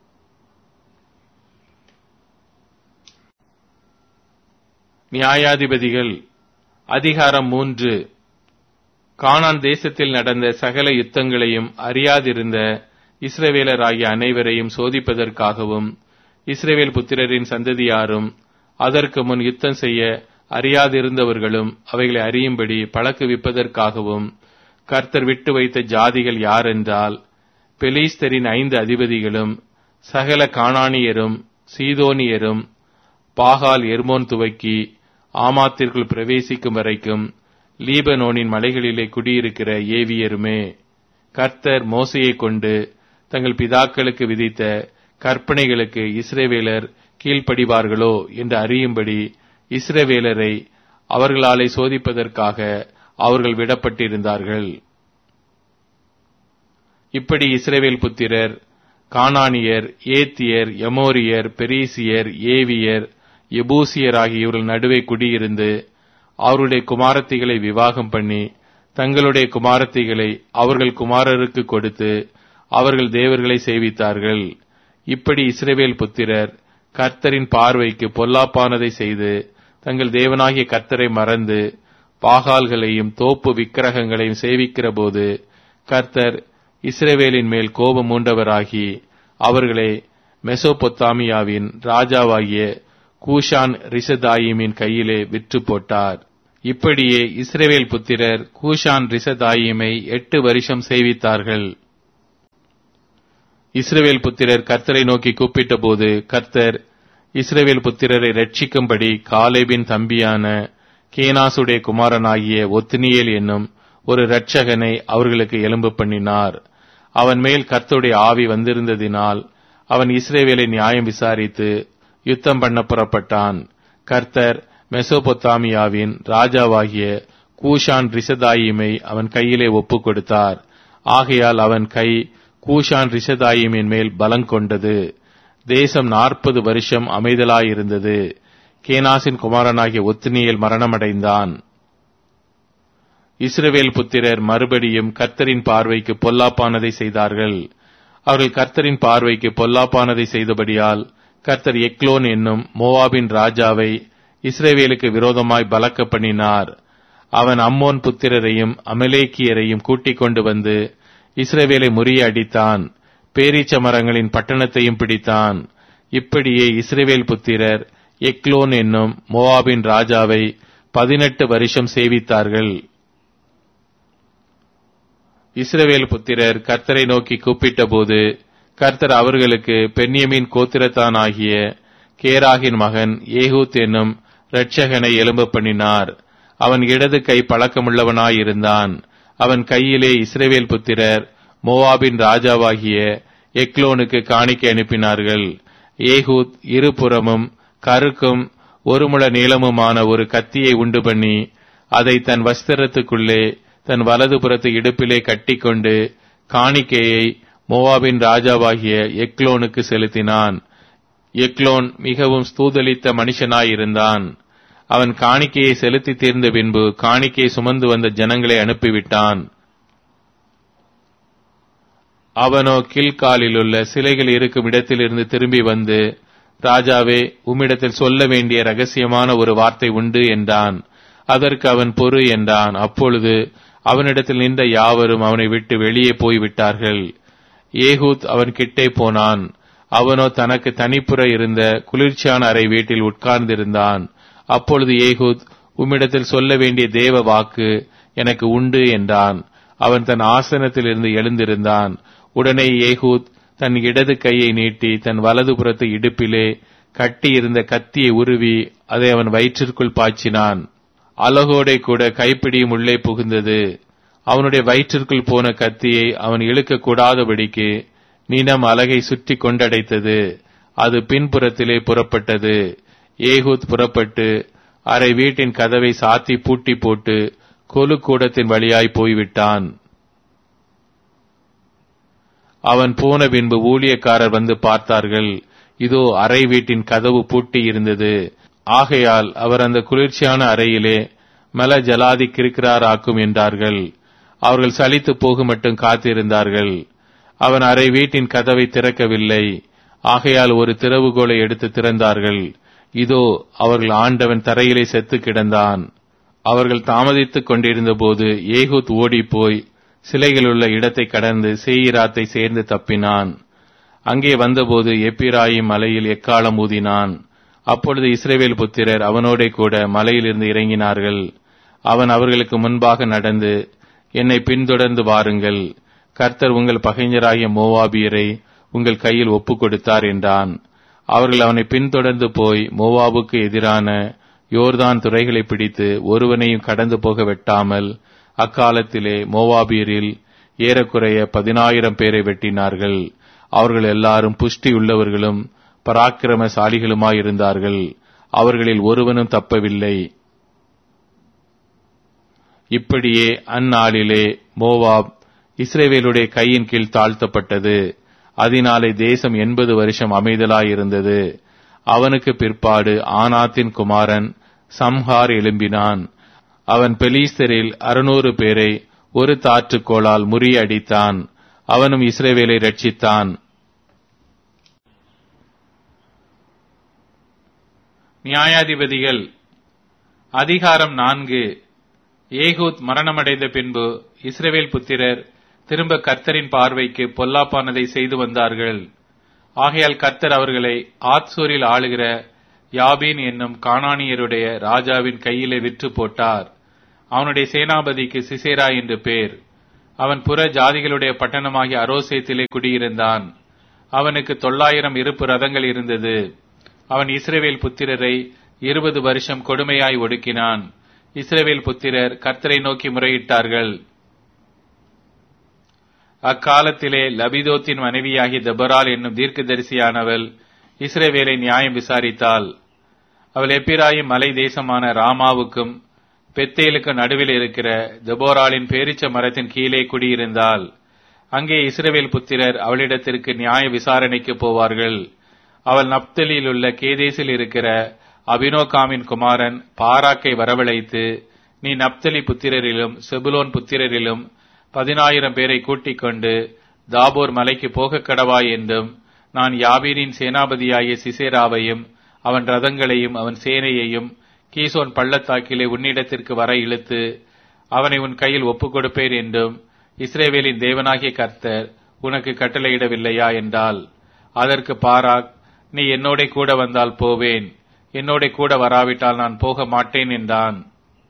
நியாயாதிபதிகள் அதிகாரம் மூன்று கானான் தேசத்தில் நடந்த சகல யுத்தங்களையும் அறியாதிருந்த இஸ்ரவேலராகிய அனைவரையும் சோதிப்பதற்காகவும் இஸ்ரவேல் புத்திரரின் சந்ததியாரும் அதற்கு முன் யுத்தம் செய்ய அறியாதிருந்தவர்களும் அவைகளை அறியும்படி பழக்குவிப்பதற்காகவும் கர்த்தர் விட்டு வைத்த ஜாதிகள் யாரென்றால் பெலிஸ்தரின் ஐந்து அதிபதிகளும் சகல காணானியரும் சீதோனியரும் பாகால் எர்மோன் துவக்கி ஆமாத்திற்குள் பிரவேசிக்கும் வரைக்கும் லீபனோனின் மலைகளிலே குடியிருக்கிற ஏவியருமே கர்த்தர் மோசையை கொண்டு தங்கள் பிதாக்களுக்கு விதித்த கற்பனைகளுக்கு இஸ்ரேவேலர் கீழ்ப்படிவார்களோ என்று அறியும்படி இஸ்ரவேலரை அவர்களாலே சோதிப்பதற்காக அவர்கள் விடப்பட்டிருந்தார்கள் இப்படி இஸ்ரேவேல் புத்திரர் கானானியர் ஏத்தியர் எமோரியர் பெரீசியர் ஏவியர் எபூசியர் ஆகியோர்கள் நடுவே குடியிருந்து அவருடைய குமாரத்திகளை விவாகம் பண்ணி தங்களுடைய குமாரத்திகளை அவர்கள் குமாரருக்கு கொடுத்து அவர்கள் தேவர்களை சேவித்தார்கள் இப்படி இஸ்ரேவேல் புத்திரர் கர்த்தரின் பார்வைக்கு பொல்லாப்பானதை செய்து தங்கள் தேவனாகிய கர்த்தரை மறந்து பாகால்களையும் தோப்பு விக்கிரகங்களையும் சேவிக்கிற போது கர்த்தர் இஸ்ரேவேலின் மேல் கோபம் மூண்டவராகி அவர்களை மெசோபொத்தாமியாவின் ராஜாவாகிய கூஷான் ரிஷதாயிமின் கையிலே விற்று போட்டார் இப்படியே இஸ்ரேவேல் புத்திரர் கூஷான் ரிஷதாயிமை எட்டு வருஷம் சேவித்தார்கள் இஸ்ரவேல் புத்திரர் கர்த்தரை நோக்கி கூப்பிட்ட போது கர்த்தர் இஸ்ரவேல் புத்திரரை ரட்சிக்கும்படி காலேபின் தம்பியான கேனாசுடைய குமாரனாகிய ஒத்தினியேல் என்னும் ஒரு இரட்சகனை அவர்களுக்கு எலும்பு பண்ணினார் அவன் மேல் கர்த்தருடைய ஆவி வந்திருந்ததினால் அவன் இஸ்ரேவேலை நியாயம் விசாரித்து யுத்தம் பண்ண புறப்பட்டான் கர்த்தர் மெசோபொத்தாமியாவின் ராஜாவாகிய கூஷான் ரிஷதாயிமை அவன் கையிலே ஒப்புக் கொடுத்தார் ஆகையால் அவன் கை கூஷான் ரிஷதாயிமின் மேல் பலங்கொண்டது தேசம் நாற்பது வருஷம் அமைதலாயிருந்தது கேனாசின் குமாரனாகிய ஒத்தினியல் மரணமடைந்தான் இஸ்ரவேல் புத்திரர் மறுபடியும் கர்த்தரின் பார்வைக்கு பொல்லாப்பானதை செய்தார்கள் அவர்கள் கர்த்தரின் பார்வைக்கு பொல்லாப்பானதை செய்தபடியால் கர்த்தர் எக்லோன் என்னும் மோவாபின் ராஜாவை இஸ்ரேவேலுக்கு விரோதமாய் பலக்க பண்ணினார் அவன் அம்மோன் புத்திரரையும் அமலேக்கியரையும் கூட்டிக் கொண்டு வந்து இஸ்ரேவேலை முறியடித்தான் பேரீச்ச மரங்களின் பட்டணத்தையும் பிடித்தான் இப்படியே இஸ்ரேவேல் புத்திரர் எக்லோன் என்னும் மோவாபின் ராஜாவை பதினெட்டு வருஷம் சேவித்தார்கள் இஸ்ரவேல் புத்திரர் கர்த்தரை நோக்கி கூப்பிட்டபோது கர்த்தர் அவர்களுக்கு பென்யமின் கோத்திரத்தானாகிய கேராகின் மகன் ஏகூத் என்னும் இரட்சகனை எலும்பு பண்ணினார் அவன் இடது கை பழக்கமுள்ளவனாயிருந்தான் அவன் கையிலே இஸ்ரவேல் புத்திரர் மோவாபின் ராஜாவாகிய எக்லோனுக்கு காணிக்கை அனுப்பினார்கள் ஏகூத் இருபுறமும் கருக்கும் ஒரு முழ நீளமுமான ஒரு கத்தியை உண்டு பண்ணி அதை தன் வஸ்திரத்துக்குள்ளே தன் வலது புறத்து இடுப்பிலே கட்டிக்கொண்டு காணிக்கையை மோவாபின் ராஜாவாகிய எக்லோனுக்கு செலுத்தினான் எக்லோன் மிகவும் ஸ்தூதலித்த மனுஷனாயிருந்தான் அவன் காணிக்கையை செலுத்தி தீர்ந்த பின்பு காணிக்கையை சுமந்து வந்த ஜனங்களை அனுப்பிவிட்டான் அவனோ கீழ்காலிலுள்ள சிலைகள் இருக்கும் இடத்திலிருந்து திரும்பி வந்து ராஜாவே உம்மிடத்தில் சொல்ல வேண்டிய ரகசியமான ஒரு வார்த்தை உண்டு என்றான் அதற்கு அவன் பொறு என்றான் அப்பொழுது அவனிடத்தில் நின்ற யாவரும் அவனை விட்டு வெளியே போய்விட்டார்கள் ஏகூத் அவன் கிட்டே போனான் அவனோ தனக்கு தனிப்புற இருந்த குளிர்ச்சியான அறை வீட்டில் உட்கார்ந்திருந்தான் அப்பொழுது ஏகூத் உம்மிடத்தில் சொல்ல வேண்டிய தேவ வாக்கு எனக்கு உண்டு என்றான் அவன் தன் ஆசனத்திலிருந்து எழுந்திருந்தான் உடனே ஏகூத் தன் இடது கையை நீட்டி தன் வலது புறத்து இடுப்பிலே கட்டி இருந்த கத்தியை உருவி அதை அவன் வயிற்றிற்குள் பாய்ச்சினான் அலகோடை கூட கைப்பிடியும் உள்ளே புகுந்தது அவனுடைய வயிற்றிற்குள் போன கத்தியை அவன் இழுக்க கூடாதபடிக்கு நினம் அலகை சுற்றி கொண்டடைத்தது அது பின்புறத்திலே புறப்பட்டது ஏகூத் புறப்பட்டு அரை வீட்டின் கதவை சாத்தி பூட்டி போட்டு கொலு கூடத்தின் வழியாய் போய்விட்டான் அவன் போன பின்பு ஊழியக்காரர் வந்து பார்த்தார்கள் இதோ அறை வீட்டின் கதவு பூட்டி இருந்தது ஆகையால் அவர் அந்த குளிர்ச்சியான அறையிலே மல ஜலாதி கிருக்கிறாராக்கும் என்றார்கள் அவர்கள் சலித்து போக மட்டும் காத்திருந்தார்கள் அவன் அறை வீட்டின் கதவை திறக்கவில்லை ஆகையால் ஒரு திறவுகோலை எடுத்து திறந்தார்கள் இதோ அவர்கள் ஆண்டவன் தரையிலே செத்து கிடந்தான் அவர்கள் தாமதித்துக் கொண்டிருந்த போது ஏகூத் ஓடிப்போய் சிலைகளுள்ள இடத்தை கடந்து சேயிராத்தை சேர்ந்து தப்பினான் அங்கே வந்தபோது எப்பிராயிம் மலையில் எக்காலம் ஊதினான் அப்பொழுது இஸ்ரேவேல் புத்திரர் அவனோடே கூட மலையிலிருந்து இறங்கினார்கள் அவன் அவர்களுக்கு முன்பாக நடந்து என்னை பின்தொடர்ந்து வாருங்கள் கர்த்தர் உங்கள் பகைஞராகிய மோவாபியரை உங்கள் கையில் ஒப்புக் கொடுத்தார் என்றான் அவர்கள் அவனை பின்தொடர்ந்து போய் மோவாபுக்கு எதிரான யோர்தான் துறைகளை பிடித்து ஒருவனையும் கடந்து போக வெட்டாமல் அக்காலத்திலே மோவாபியரில் ஏறக்குறைய பதினாயிரம் பேரை வெட்டினார்கள் அவர்கள் எல்லாரும் புஷ்டியுள்ளவர்களும் பராக்கிரமசாலிகளுமாயிருந்தார்கள் அவர்களில் ஒருவனும் தப்பவில்லை இப்படியே அந்நாளிலே மோவாப் இஸ்ரேவேலுடைய கையின் கீழ் தாழ்த்தப்பட்டது அதனாலே தேசம் எண்பது வருஷம் அமைதலாயிருந்தது அவனுக்கு பிற்பாடு ஆனாத்தின் குமாரன் சம்ஹார் எழும்பினான் அவன் பெலீஸ்தரில் அறுநூறு பேரை ஒரு தாற்றுக்கோளால் முறியடித்தான் அவனும் இஸ்ரேவேலை ரட்சித்தான் நியாயாதிபதிகள் அதிகாரம் நான்கு ஏகூத் மரணமடைந்த பின்பு இஸ்ரவேல் புத்திரர் திரும்ப கர்த்தரின் பார்வைக்கு பொல்லாப்பானதை செய்து வந்தார்கள் ஆகையால் கர்த்தர் அவர்களை ஆத்சூரில் ஆளுகிற யாபீன் என்னும் கானானியருடைய ராஜாவின் கையிலே விற்று போட்டார் அவனுடைய சேனாபதிக்கு சிசேரா என்று பேர் அவன் புற ஜாதிகளுடைய பட்டணமாகிய அரோசேத்திலே குடியிருந்தான் அவனுக்கு தொள்ளாயிரம் இருப்பு ரதங்கள் இருந்தது அவன் இஸ்ரேவேல் புத்திரரை இருபது வருஷம் கொடுமையாய் ஒடுக்கினான் இஸ்ரேவேல் புத்திரர் கர்த்தரை நோக்கி முறையிட்டார்கள் அக்காலத்திலே லபிதோத்தின் மனைவியாகிய தெபரால் என்னும் தீர்க்கதரிசியானவள் இஸ்ரேவேலை நியாயம் விசாரித்தாள் அவள் எப்பிராயும் மலை தேசமான ராமாவுக்கும் பெத்தேலுக்கு நடுவில் இருக்கிற தெபோராலின் பேரிச்ச மரத்தின் கீழே குடியிருந்தாள் அங்கே இஸ்ரவேல் புத்திரர் அவளிடத்திற்கு நியாய விசாரணைக்கு போவார்கள் அவள் நப்தலில் உள்ள கேதேசில் இருக்கிற அபினோகாமின் குமாரன் பாராக்கை வரவழைத்து நீ நப்தலி புத்திரரிலும் செபுலோன் புத்திரரிலும் பதினாயிரம் பேரை கூட்டிக் கொண்டு தாபோர் மலைக்கு போக கடவாய் என்றும் நான் யாபீரின் சேனாபதியாகிய சிசேராவையும் அவன் ரதங்களையும் அவன் சேனையையும் கீசோன் பள்ளத்தாக்கிலே உன்னிடத்திற்கு வர இழுத்து அவனை உன் கையில் ஒப்புக் கொடுப்பேன் என்றும் இஸ்ரேவேலின் தேவனாகிய கர்த்தர் உனக்கு கட்டளையிடவில்லையா என்றால் அதற்கு பாராக் நீ என்னோட கூட வந்தால் போவேன் என்னோட கூட வராவிட்டால் நான் போக மாட்டேன் என்றான்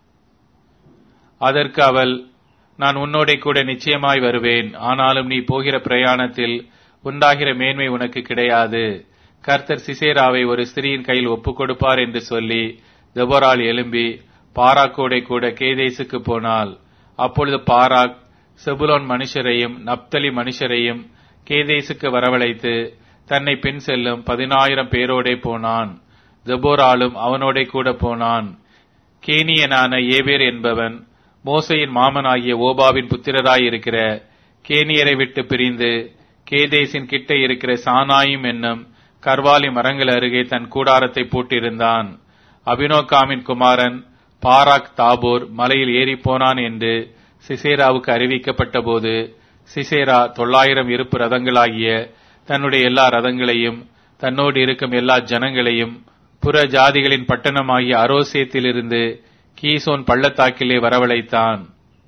அதற்கு அவள் நான் உன்னோட கூட நிச்சயமாய் வருவேன் ஆனாலும் நீ போகிற பிரயாணத்தில் உண்டாகிற மேன்மை உனக்கு கிடையாது கர்த்தர் சிசேராவை ஒரு ஸ்திரீயின் கையில் ஒப்புக் கொடுப்பார் என்று சொல்லி தெபோரால் எழும்பி பாராக்கோடை கூட கேதேசுக்கு போனாள் அப்பொழுது பாராக் செபுலோன் மனுஷரையும் நப்தலி மனுஷரையும் கேதேசுக்கு வரவழைத்து தன்னை பின் செல்லும் பதினாயிரம் பேரோடே போனான் தெபோராலும் அவனோட கூட போனான் கேனியனான ஏபேர் என்பவன் மோசையின் மாமனாகிய ஓபாவின் புத்திரராயிருக்கிற கேனியரை விட்டு பிரிந்து கேதேசின் கிட்ட இருக்கிற சானாயும் என்னும் கர்வாலி மரங்கள் அருகே தன் கூடாரத்தை போட்டிருந்தான் அபினோகாமின் குமாரன் பாராக் தாபோர் மலையில் ஏறி போனான் என்று சிசேராவுக்கு அறிவிக்கப்பட்ட போது சிசேரா தொள்ளாயிரம் இருப்பு ரதங்களாகிய தன்னுடைய எல்லா ரதங்களையும் தன்னோடு இருக்கும் எல்லா ஜனங்களையும் புற ஜாதிகளின் பட்டணமாகிய அரோசியத்திலிருந்து கீசோன் பள்ளத்தாக்கிலே வரவழைத்தான்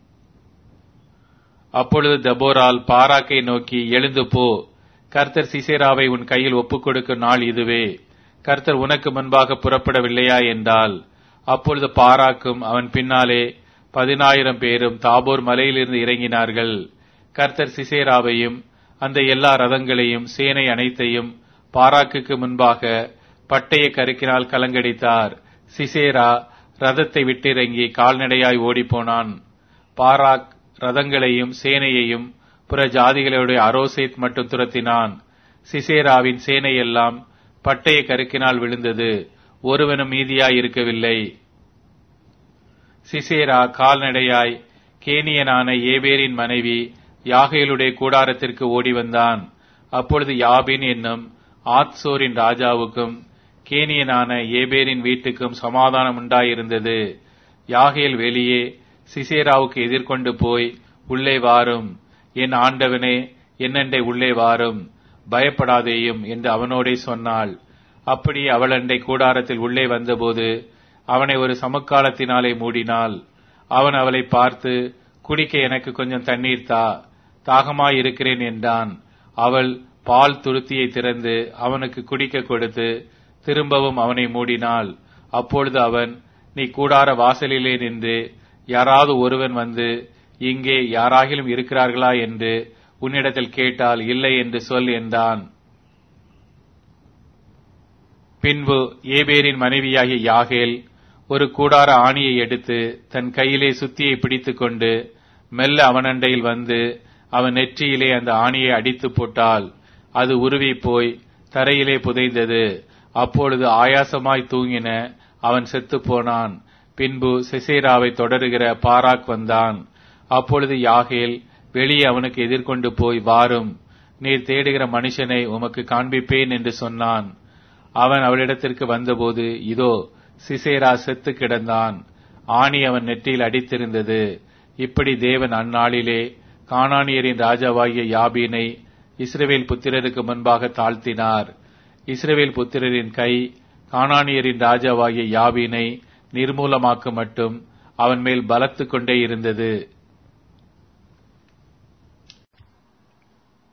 அப்பொழுது தபோரால் பாராக்கை நோக்கி எழுந்து போ கர்த்தர் சிசேராவை உன் கையில் ஒப்புக் கொடுக்கும் நாள் இதுவே கர்த்தர் உனக்கு முன்பாக புறப்படவில்லையா என்றால் அப்பொழுது பாராக்கும் அவன் பின்னாலே பதினாயிரம் பேரும் தாபோர் மலையிலிருந்து இறங்கினார்கள் கர்த்தர் சிசேராவையும் அந்த எல்லா ரதங்களையும் சேனை அனைத்தையும் பாராக்குக்கு முன்பாக பட்டய கருக்கினால் கலங்கடித்தார் சிசேரா ரதத்தை விட்டிறங்கி கால்நடையாய் ஓடிப்போனான் பாராக் ரதங்களையும் சேனையையும் புற ஜாதிகளுடைய அரோசேத் மட்டும் துரத்தினான் சிசேராவின் சேனையெல்லாம் பட்டய கருக்கினால் விழுந்தது ஒருவனும் மீதியாய் இருக்கவில்லை சிசேரா கால்நடையாய் கேனியனான ஏபேரின் மனைவி யாகேலுடைய கூடாரத்திற்கு ஓடி வந்தான் அப்பொழுது யாபின் என்னும் ஆத்சோரின் ராஜாவுக்கும் கேனியனான ஏபேரின் வீட்டுக்கும் சமாதானம் உண்டாயிருந்தது யாகேல் வெளியே சிசேராவுக்கு எதிர்கொண்டு போய் உள்ளே வாரும் என் ஆண்டவனே என்னண்டை உள்ளே வாரும் பயப்படாதேயும் என்று அவனோடே சொன்னாள் அப்படி அவளண்டை கூடாரத்தில் உள்ளே வந்தபோது அவனை ஒரு சமக்காலத்தினாலே மூடினாள் அவன் அவளை பார்த்து குடிக்க எனக்கு கொஞ்சம் தண்ணீர் தா தாகமாய் இருக்கிறேன் என்றான் அவள் பால் துருத்தியை திறந்து அவனுக்கு குடிக்க கொடுத்து திரும்பவும் அவனை மூடினாள் அப்பொழுது அவன் நீ கூடார வாசலிலே நின்று யாராவது ஒருவன் வந்து இங்கே யாராகிலும் இருக்கிறார்களா என்று உன்னிடத்தில் கேட்டால் இல்லை என்று சொல் என்றான் பின்பு ஏபேரின் மனைவியாகிய யாகேல் ஒரு கூடார ஆணியை எடுத்து தன் கையிலே சுத்தியை பிடித்துக் கொண்டு மெல்ல அவனண்டையில் வந்து அவன் நெற்றியிலே அந்த ஆணியை அடித்து போட்டால் அது உருவி போய் தரையிலே புதைந்தது அப்பொழுது ஆயாசமாய் தூங்கின அவன் செத்துப் போனான் பின்பு சிசேராவை தொடருகிற பாராக் வந்தான் அப்பொழுது யாகேல் வெளியே அவனுக்கு எதிர்கொண்டு போய் வாரும் நீர் தேடுகிற மனுஷனை உமக்கு காண்பிப்பேன் என்று சொன்னான் அவன் அவளிடத்திற்கு வந்தபோது இதோ சிசேரா செத்து கிடந்தான் ஆணி அவன் நெற்றியில் அடித்திருந்தது இப்படி தேவன் அந்நாளிலே கானானியரின் ராஜாவாகிய யாபீனை இஸ்ரவேல் புத்திரருக்கு முன்பாக தாழ்த்தினார் இஸ்ரவேல் புத்திரரின் கை கானானியரின் ராஜாவாகிய யாபீனை நிர்மூலமாக்க மட்டும் அவன் மேல் பலத்து கொண்டே இருந்தது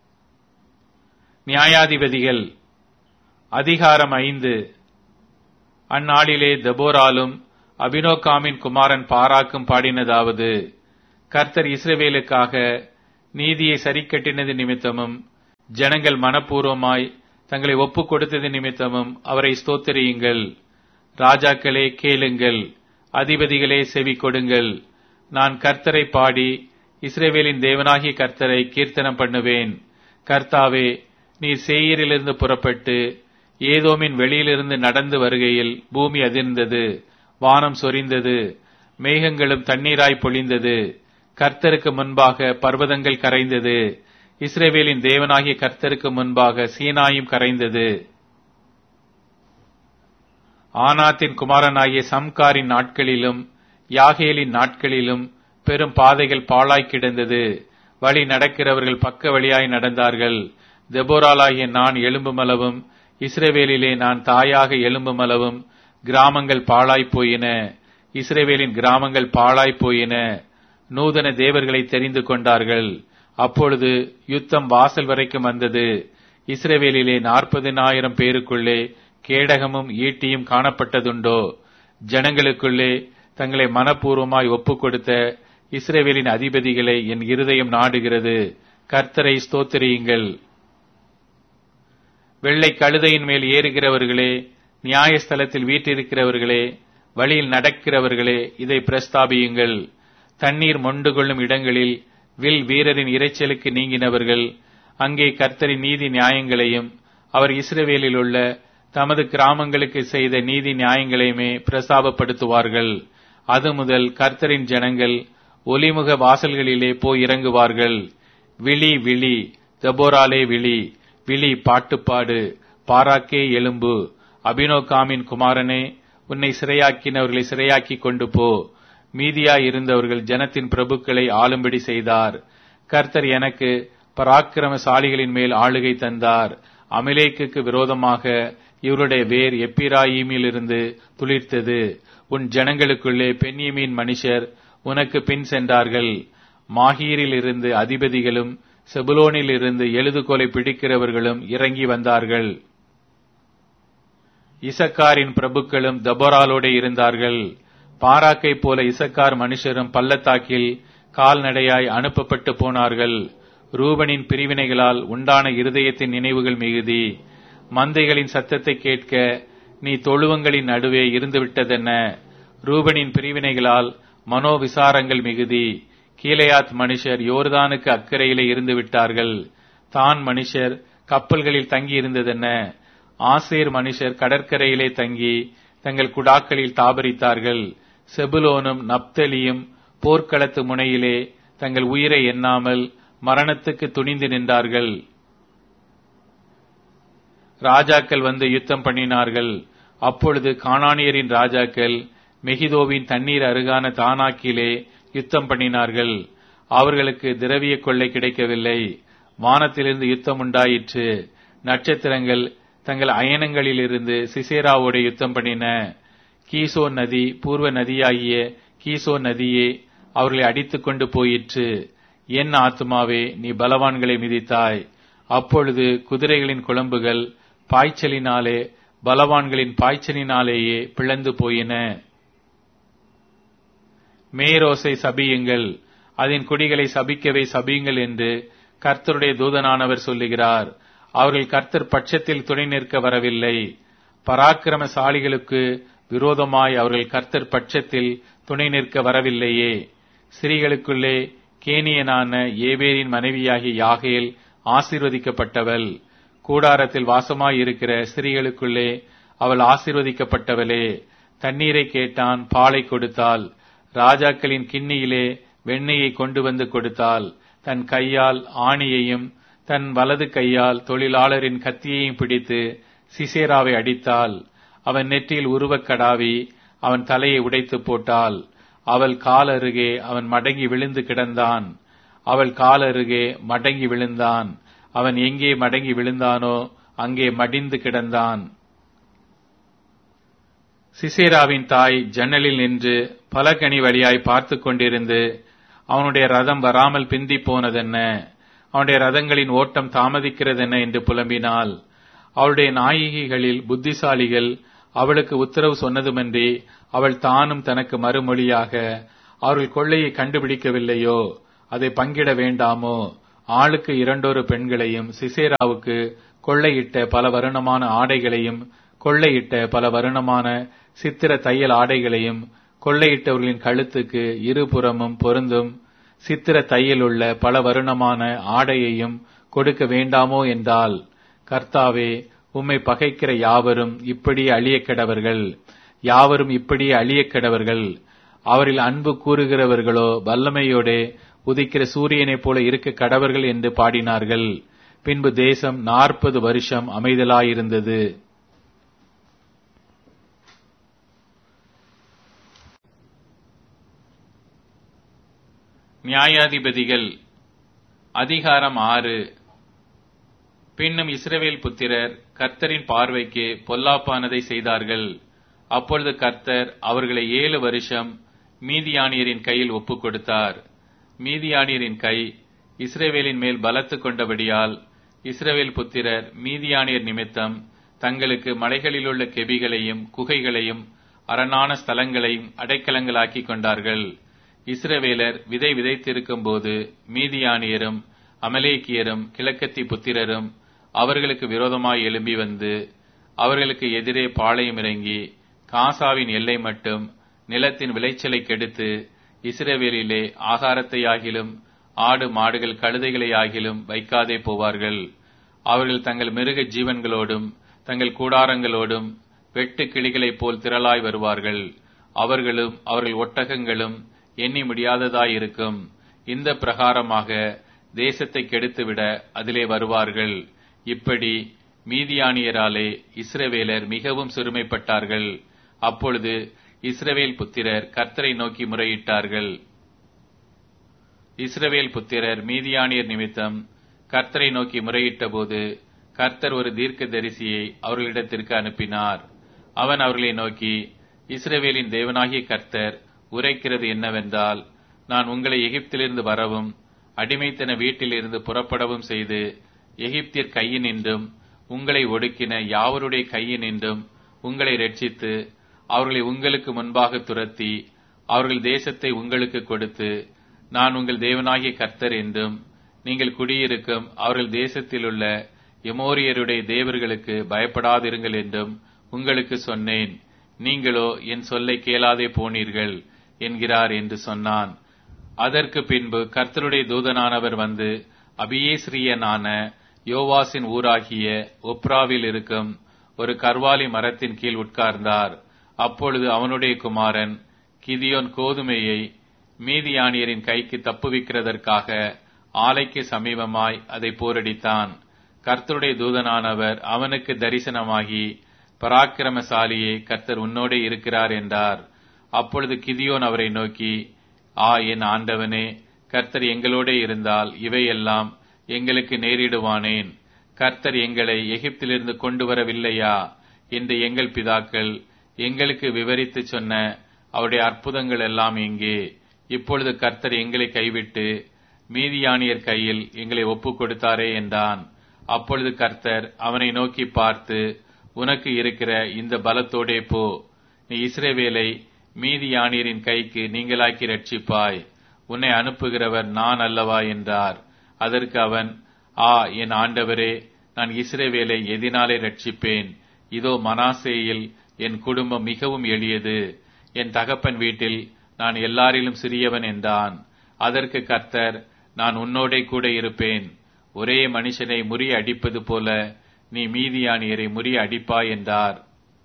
நியாயாதிபதிகள் அதிகாரம் ஐந்து அந்நாளிலே தெபோராலும் அபினோகாமின் குமாரன் பாராக்கும் பாடினதாவது கர்த்தர் இஸ்ரவேலுக்காக நீதியை சரிக்கட்டினது நிமித்தமும் ஜனங்கள் மனப்பூர்வமாய் தங்களை ஒப்புக் கொடுத்தது நிமித்தமும் அவரை ஸ்தோத்திரியுங்கள் ராஜாக்களே கேளுங்கள் அதிபதிகளே செவி கொடுங்கள் நான் கர்த்தரை பாடி இஸ்ரேவேலின் தேவனாகிய கர்த்தரை கீர்த்தனம் பண்ணுவேன் கர்த்தாவே நீர் சேயரிலிருந்து புறப்பட்டு ஏதோமின் வெளியிலிருந்து நடந்து வருகையில் பூமி அதிர்ந்தது வானம் சொரிந்தது மேகங்களும் தண்ணீராய் பொழிந்தது கர்த்தருக்கு முன்பாக பர்வதங்கள் கரைந்தது இஸ்ரேவேலின் தேவனாகிய கர்த்தருக்கு முன்பாக சீனாயும் கரைந்தது ஆனாத்தின் குமாரனாகிய சம்காரின் நாட்களிலும் யாகேலின் நாட்களிலும் பெரும் பாதைகள் பாழாய் கிடந்தது வழி நடக்கிறவர்கள் பக்க வழியாய் நடந்தார்கள் தெபோராலாகிய நான் எலும்புமளவும் இஸ்ரேவேலிலே நான் தாயாக எலும்புமளவும் கிராமங்கள் பாழாய் போயின இஸ்ரேவேலின் கிராமங்கள் பாழாய் போயின நூதன தேவர்களை தெரிந்து கொண்டார்கள் அப்பொழுது யுத்தம் வாசல் வரைக்கும் வந்தது இஸ்ரேவேலிலே நாற்பதினாயிரம் பேருக்குள்ளே கேடகமும் ஈட்டியும் காணப்பட்டதுண்டோ ஜனங்களுக்குள்ளே தங்களை மனப்பூர்வமாய் ஒப்புக் கொடுத்த இஸ்ரேவேலின் அதிபதிகளை என் இருதயம் நாடுகிறது கர்த்தரை ஸ்தோத்திரியுங்கள் வெள்ளை கழுதையின் மேல் ஏறுகிறவர்களே நியாயஸ்தலத்தில் வீற்றிருக்கிறவர்களே வழியில் நடக்கிறவர்களே இதை பிரஸ்தாபியுங்கள் தண்ணீர் மொண்டு கொள்ளும் இடங்களில் வில் வீரரின் இரைச்சலுக்கு நீங்கினவர்கள் அங்கே கர்த்தரின் நீதி நியாயங்களையும் அவர் இஸ்ரவேலில் உள்ள தமது கிராமங்களுக்கு செய்த நீதி நியாயங்களையுமே பிரஸ்தாபப்படுத்துவார்கள் அது முதல் கர்த்தரின் ஜனங்கள் ஒலிமுக வாசல்களிலே போய் இறங்குவார்கள் விழி விழி தபோராலே விழி விழி பாட்டுப்பாடு பாராக்கே எலும்பு அபினோகாமின் குமாரனே உன்னை சிறையாக்கினவர்களை சிறையாக்கி கொண்டு போ மீதியாய் இருந்தவர்கள் ஜனத்தின் பிரபுக்களை ஆளும்படி செய்தார் கர்த்தர் எனக்கு பராக்கிரமசாலிகளின் மேல் ஆளுகை தந்தார் அமிலேக்குக்கு விரோதமாக இவருடைய வேர் எப்பிராயிமிலிருந்து துளிர்த்தது உன் ஜனங்களுக்குள்ளே பெண்யமீன் மனுஷர் உனக்கு பின் சென்றார்கள் மாஹீரில் இருந்து அதிபதிகளும் செபுலோனில் இருந்து எழுதுகோலை பிடிக்கிறவர்களும் இறங்கி வந்தார்கள் இசக்காரின் பிரபுக்களும் தபோராலோடே இருந்தார்கள் பாராக்கை போல இசக்கார் மனுஷரும் பள்ளத்தாக்கில் கால்நடையாய் அனுப்பப்பட்டு போனார்கள் ரூபனின் பிரிவினைகளால் உண்டான இருதயத்தின் நினைவுகள் மிகுதி மந்தைகளின் சத்தத்தை கேட்க நீ தொழுவங்களின் நடுவே இருந்துவிட்டதென்ன ரூபனின் பிரிவினைகளால் மனோவிசாரங்கள் மிகுதி கீழையாத் மனுஷர் யோர்தானுக்கு அக்கறையிலே இருந்து விட்டார்கள் தான் மனுஷர் கப்பல்களில் தங்கி இருந்ததென்ன ஆசேர் மனுஷர் கடற்கரையிலே தங்கி தங்கள் குடாக்களில் தாபரித்தார்கள் செபுலோனும் நப்தலியும் போர்க்களத்து முனையிலே தங்கள் உயிரை எண்ணாமல் மரணத்துக்கு துணிந்து நின்றார்கள் ராஜாக்கள் வந்து யுத்தம் பண்ணினார்கள் அப்பொழுது கானானியரின் ராஜாக்கள் மெகிதோவின் தண்ணீர் அருகான தானாக்கிலே யுத்தம் பண்ணினார்கள் அவர்களுக்கு திரவிய கொள்ளை கிடைக்கவில்லை வானத்திலிருந்து யுத்தம் உண்டாயிற்று நட்சத்திரங்கள் தங்கள் அயனங்களிலிருந்து சிசேராவோடு யுத்தம் பண்ணின கீசோ நதி பூர்வ நதியாகிய கீசோ நதியே அவர்களை அடித்துக் கொண்டு போயிற்று என் ஆத்மாவே நீ பலவான்களை மிதித்தாய் அப்பொழுது குதிரைகளின் குழம்புகள் பாய்ச்சலினாலே பலவான்களின் பாய்ச்சலினாலேயே பிளந்து போயின மேரோசை சபியுங்கள் அதன் குடிகளை சபிக்கவே சபியுங்கள் என்று கர்த்தருடைய தூதனானவர் சொல்லுகிறார் அவர்கள் கர்த்தர் பட்சத்தில் துணை நிற்க வரவில்லை பராக்கிரமசாலிகளுக்கு விரோதமாய் அவர்கள் கர்த்தர் பட்சத்தில் துணை நிற்க வரவில்லையே ஸ்திரீகளுக்குள்ளே கேனியனான ஏபேரின் மனைவியாகிய யாகேல் ஆசீர்வதிக்கப்பட்டவள் கூடாரத்தில் வாசமாயிருக்கிற ஸ்திரீகளுக்குள்ளே அவள் ஆசீர்வதிக்கப்பட்டவளே தண்ணீரை கேட்டான் பாலை கொடுத்தாள் ராஜாக்களின் கிண்ணியிலே வெண்ணெயை கொண்டு வந்து கொடுத்தாள் தன் கையால் ஆணியையும் தன் வலது கையால் தொழிலாளரின் கத்தியையும் பிடித்து சிசேராவை அடித்தாள் அவன் நெற்றியில் உருவக் கடாவி அவன் தலையை உடைத்து போட்டாள் அவள் கால் அருகே அவன் மடங்கி விழுந்து கிடந்தான் அவள் கால் அருகே மடங்கி விழுந்தான் அவன் எங்கே மடங்கி விழுந்தானோ அங்கே மடிந்து கிடந்தான் சிசேராவின் தாய் ஜன்னலில் நின்று பலகனி வழியாய் பார்த்து கொண்டிருந்து அவனுடைய ரதம் வராமல் பிந்தி போனதென்ன அவனுடைய ரதங்களின் ஓட்டம் தாமதிக்கிறதென்ன என்று புலம்பினாள் அவளுடைய நாயகிகளில் புத்திசாலிகள் அவளுக்கு உத்தரவு சொன்னதுமன்றி அவள் தானும் தனக்கு மறுமொழியாக அவர்கள் கொள்ளையை கண்டுபிடிக்கவில்லையோ அதை பங்கிட வேண்டாமோ ஆளுக்கு இரண்டொரு பெண்களையும் சிசேராவுக்கு கொள்ளையிட்ட பல வருணமான ஆடைகளையும் கொள்ளையிட்ட பல வருணமான சித்திர தையல் ஆடைகளையும் கொள்ளையிட்டவர்களின் கழுத்துக்கு இருபுறமும் பொருந்தும் சித்திர தையல் உள்ள பல வருணமான ஆடையையும் கொடுக்க வேண்டாமோ என்றால் கர்த்தாவே உம்மை பகைக்கிற யாவரும் இப்படி அழியக்கெடவர்கள் யாவரும் இப்படி அழியக்கெடவர்கள் அவரில் அன்பு கூறுகிறவர்களோ வல்லமையோடே உதிக்கிற சூரியனைப் போல இருக்க கடவர்கள் என்று பாடினார்கள் பின்பு தேசம் நாற்பது வருஷம் அமைதலாயிருந்தது நியாயாதிபதிகள் அதிகாரம் ஆறு பின்னும் இஸ்ரவேல் புத்திரர் கர்த்தரின் பார்வைக்கு பொல்லாப்பானதை செய்தார்கள் அப்பொழுது கர்த்தர் அவர்களை ஏழு வருஷம் மீதியானியரின் கையில் ஒப்புக் கொடுத்தார் மீதியானியரின் கை இஸ்ரவேலின் மேல் பலத்து கொண்டபடியால் இஸ்ரவேல் புத்திரர் மீதியானியர் நிமித்தம் தங்களுக்கு மலைகளிலுள்ள கெபிகளையும் குகைகளையும் அரணான ஸ்தலங்களையும் அடைக்கலங்களாக்கி கொண்டார்கள் இஸ்ரவேலர் விதை விதைத்திருக்கும் போது மீதியானியரும் அமலேக்கியரும் கிழக்கத்தி புத்திரரும் அவர்களுக்கு விரோதமாய் எழும்பி வந்து அவர்களுக்கு எதிரே பாளையம் இறங்கி காசாவின் எல்லை மட்டும் நிலத்தின் விளைச்சலை கெடுத்து இஸ்ரவேலிலே ஆகாரத்தையாகிலும் ஆடு மாடுகள் கழுதைகளையாகிலும் வைக்காதே போவார்கள் அவர்கள் தங்கள் மிருக ஜீவன்களோடும் தங்கள் கூடாரங்களோடும் வெட்டு கிளிகளைப் போல் திரளாய் வருவார்கள் அவர்களும் அவர்கள் ஒட்டகங்களும் எண்ணி முடியாததாயிருக்கும் இந்த பிரகாரமாக தேசத்தை கெடுத்துவிட அதிலே வருவார்கள் இப்படி மீதியானியராலே இஸ்ரவேலர் மிகவும் சிறுமைப்பட்டார்கள் அப்பொழுது இஸ்ரவேல் புத்திரர் கர்த்தரை நோக்கி முறையிட்டார்கள் இஸ்ரவேல் புத்திரர் மீதியானியர் நிமித்தம் கர்த்தரை நோக்கி முறையிட்ட போது கர்த்தர் ஒரு தீர்க்க தரிசியை அவர்களிடத்திற்கு அனுப்பினார் அவன் அவர்களை நோக்கி இஸ்ரவேலின் தேவனாகிய கர்த்தர் உரைக்கிறது என்னவென்றால் நான் உங்களை எகிப்திலிருந்து வரவும் அடிமைத்தன வீட்டிலிருந்து புறப்படவும் செய்து எகிப்தியர் கையினின்றும் உங்களை ஒடுக்கின யாவருடைய கையினின்றும் உங்களை ரட்சித்து அவர்களை உங்களுக்கு முன்பாக துரத்தி அவர்கள் தேசத்தை உங்களுக்கு கொடுத்து நான் உங்கள் தேவனாகிய கர்த்தர் என்றும் நீங்கள் குடியிருக்கும் அவர்கள் தேசத்திலுள்ள எமோரியருடைய தேவர்களுக்கு பயப்படாதிருங்கள் என்றும் உங்களுக்கு சொன்னேன் நீங்களோ என் சொல்லை கேளாதே போனீர்கள் என்கிறார் என்று சொன்னான் அதற்கு பின்பு கர்த்தருடைய தூதனானவர் வந்து அபியேஸ்ரியனான யோவாசின் ஊராகிய ஒப்ராவில் இருக்கும் ஒரு கர்வாலி மரத்தின் கீழ் உட்கார்ந்தார் அப்பொழுது அவனுடைய குமாரன் கிதியோன் கோதுமையை மீதியானியரின் கைக்கு தப்புவிக்கிறதற்காக ஆலைக்கு சமீபமாய் அதை போரடித்தான் கர்த்தருடைய தூதனானவர் அவனுக்கு தரிசனமாகி பராக்கிரமசாலியே கர்த்தர் உன்னோடே இருக்கிறார் என்றார் அப்பொழுது கிதியோன் அவரை நோக்கி ஆ என் ஆண்டவனே கர்த்தர் எங்களோடே இருந்தால் இவையெல்லாம் எங்களுக்கு நேரிடுவானேன் கர்த்தர் எங்களை எகிப்திலிருந்து கொண்டு வரவில்லையா என்று எங்கள் பிதாக்கள் எங்களுக்கு விவரித்து சொன்ன அவருடைய அற்புதங்கள் எல்லாம் எங்கே இப்பொழுது கர்த்தர் எங்களை கைவிட்டு மீதியானியர் கையில் எங்களை ஒப்புக் கொடுத்தாரே என்றான் அப்பொழுது கர்த்தர் அவனை நோக்கி பார்த்து உனக்கு இருக்கிற இந்த பலத்தோடே போ நீ இஸ்ரேவேலை மீதியானியரின் கைக்கு நீங்களாக்கி ரட்சிப்பாய் உன்னை அனுப்புகிறவர் நான் அல்லவா என்றார் அதற்கு அவன் ஆ என் ஆண்டவரே நான் இஸ்ரேவேலை எதினாலே ரட்சிப்பேன் இதோ மனாசேயில் என் குடும்பம் மிகவும் எளியது என் தகப்பன் வீட்டில் நான் எல்லாரிலும் சிறியவன் என்றான் அதற்கு கர்த்தர் நான் உன்னோடே கூட இருப்பேன் ஒரே மனுஷனை முறிய அடிப்பது போல நீ மீதியானியரை முறிய அடிப்பாய் என்றார்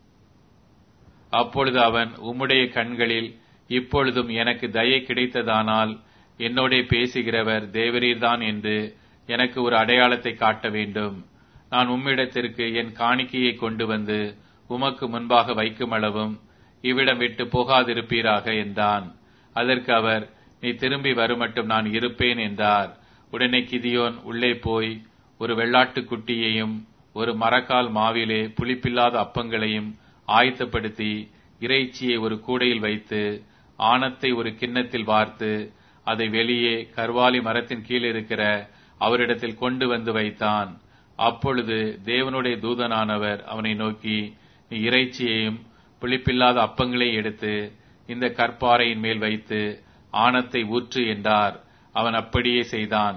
அப்பொழுது அவன் உம்முடைய கண்களில் இப்பொழுதும் எனக்கு தயை கிடைத்ததானால் என்னோடே பேசுகிறவர் தேவரீர்தான் என்று எனக்கு ஒரு அடையாளத்தை காட்ட வேண்டும் நான் உம்மிடத்திற்கு என் காணிக்கையை கொண்டு வந்து உமக்கு முன்பாக வைக்குமளவும் இவ்விடம் விட்டு போகாதிருப்பீராக என்றான் அதற்கு அவர் நீ திரும்பி வருமட்டும் நான் இருப்பேன் என்றார் உடனே கிதியோன் உள்ளே போய் ஒரு வெள்ளாட்டுக் குட்டியையும் ஒரு மரக்கால் மாவிலே புளிப்பில்லாத அப்பங்களையும் ஆயத்தப்படுத்தி இறைச்சியை ஒரு கூடையில் வைத்து ஆணத்தை ஒரு கிண்ணத்தில் வார்த்து அதை வெளியே கர்வாலி மரத்தின் கீழ் இருக்கிற அவரிடத்தில் கொண்டு வந்து வைத்தான் அப்பொழுது தேவனுடைய தூதனானவர் அவனை நோக்கி நீ இறைச்சியையும் புளிப்பில்லாத அப்பங்களை எடுத்து இந்த கற்பாறையின் மேல் வைத்து ஆணத்தை ஊற்று என்றார் அவன் அப்படியே செய்தான்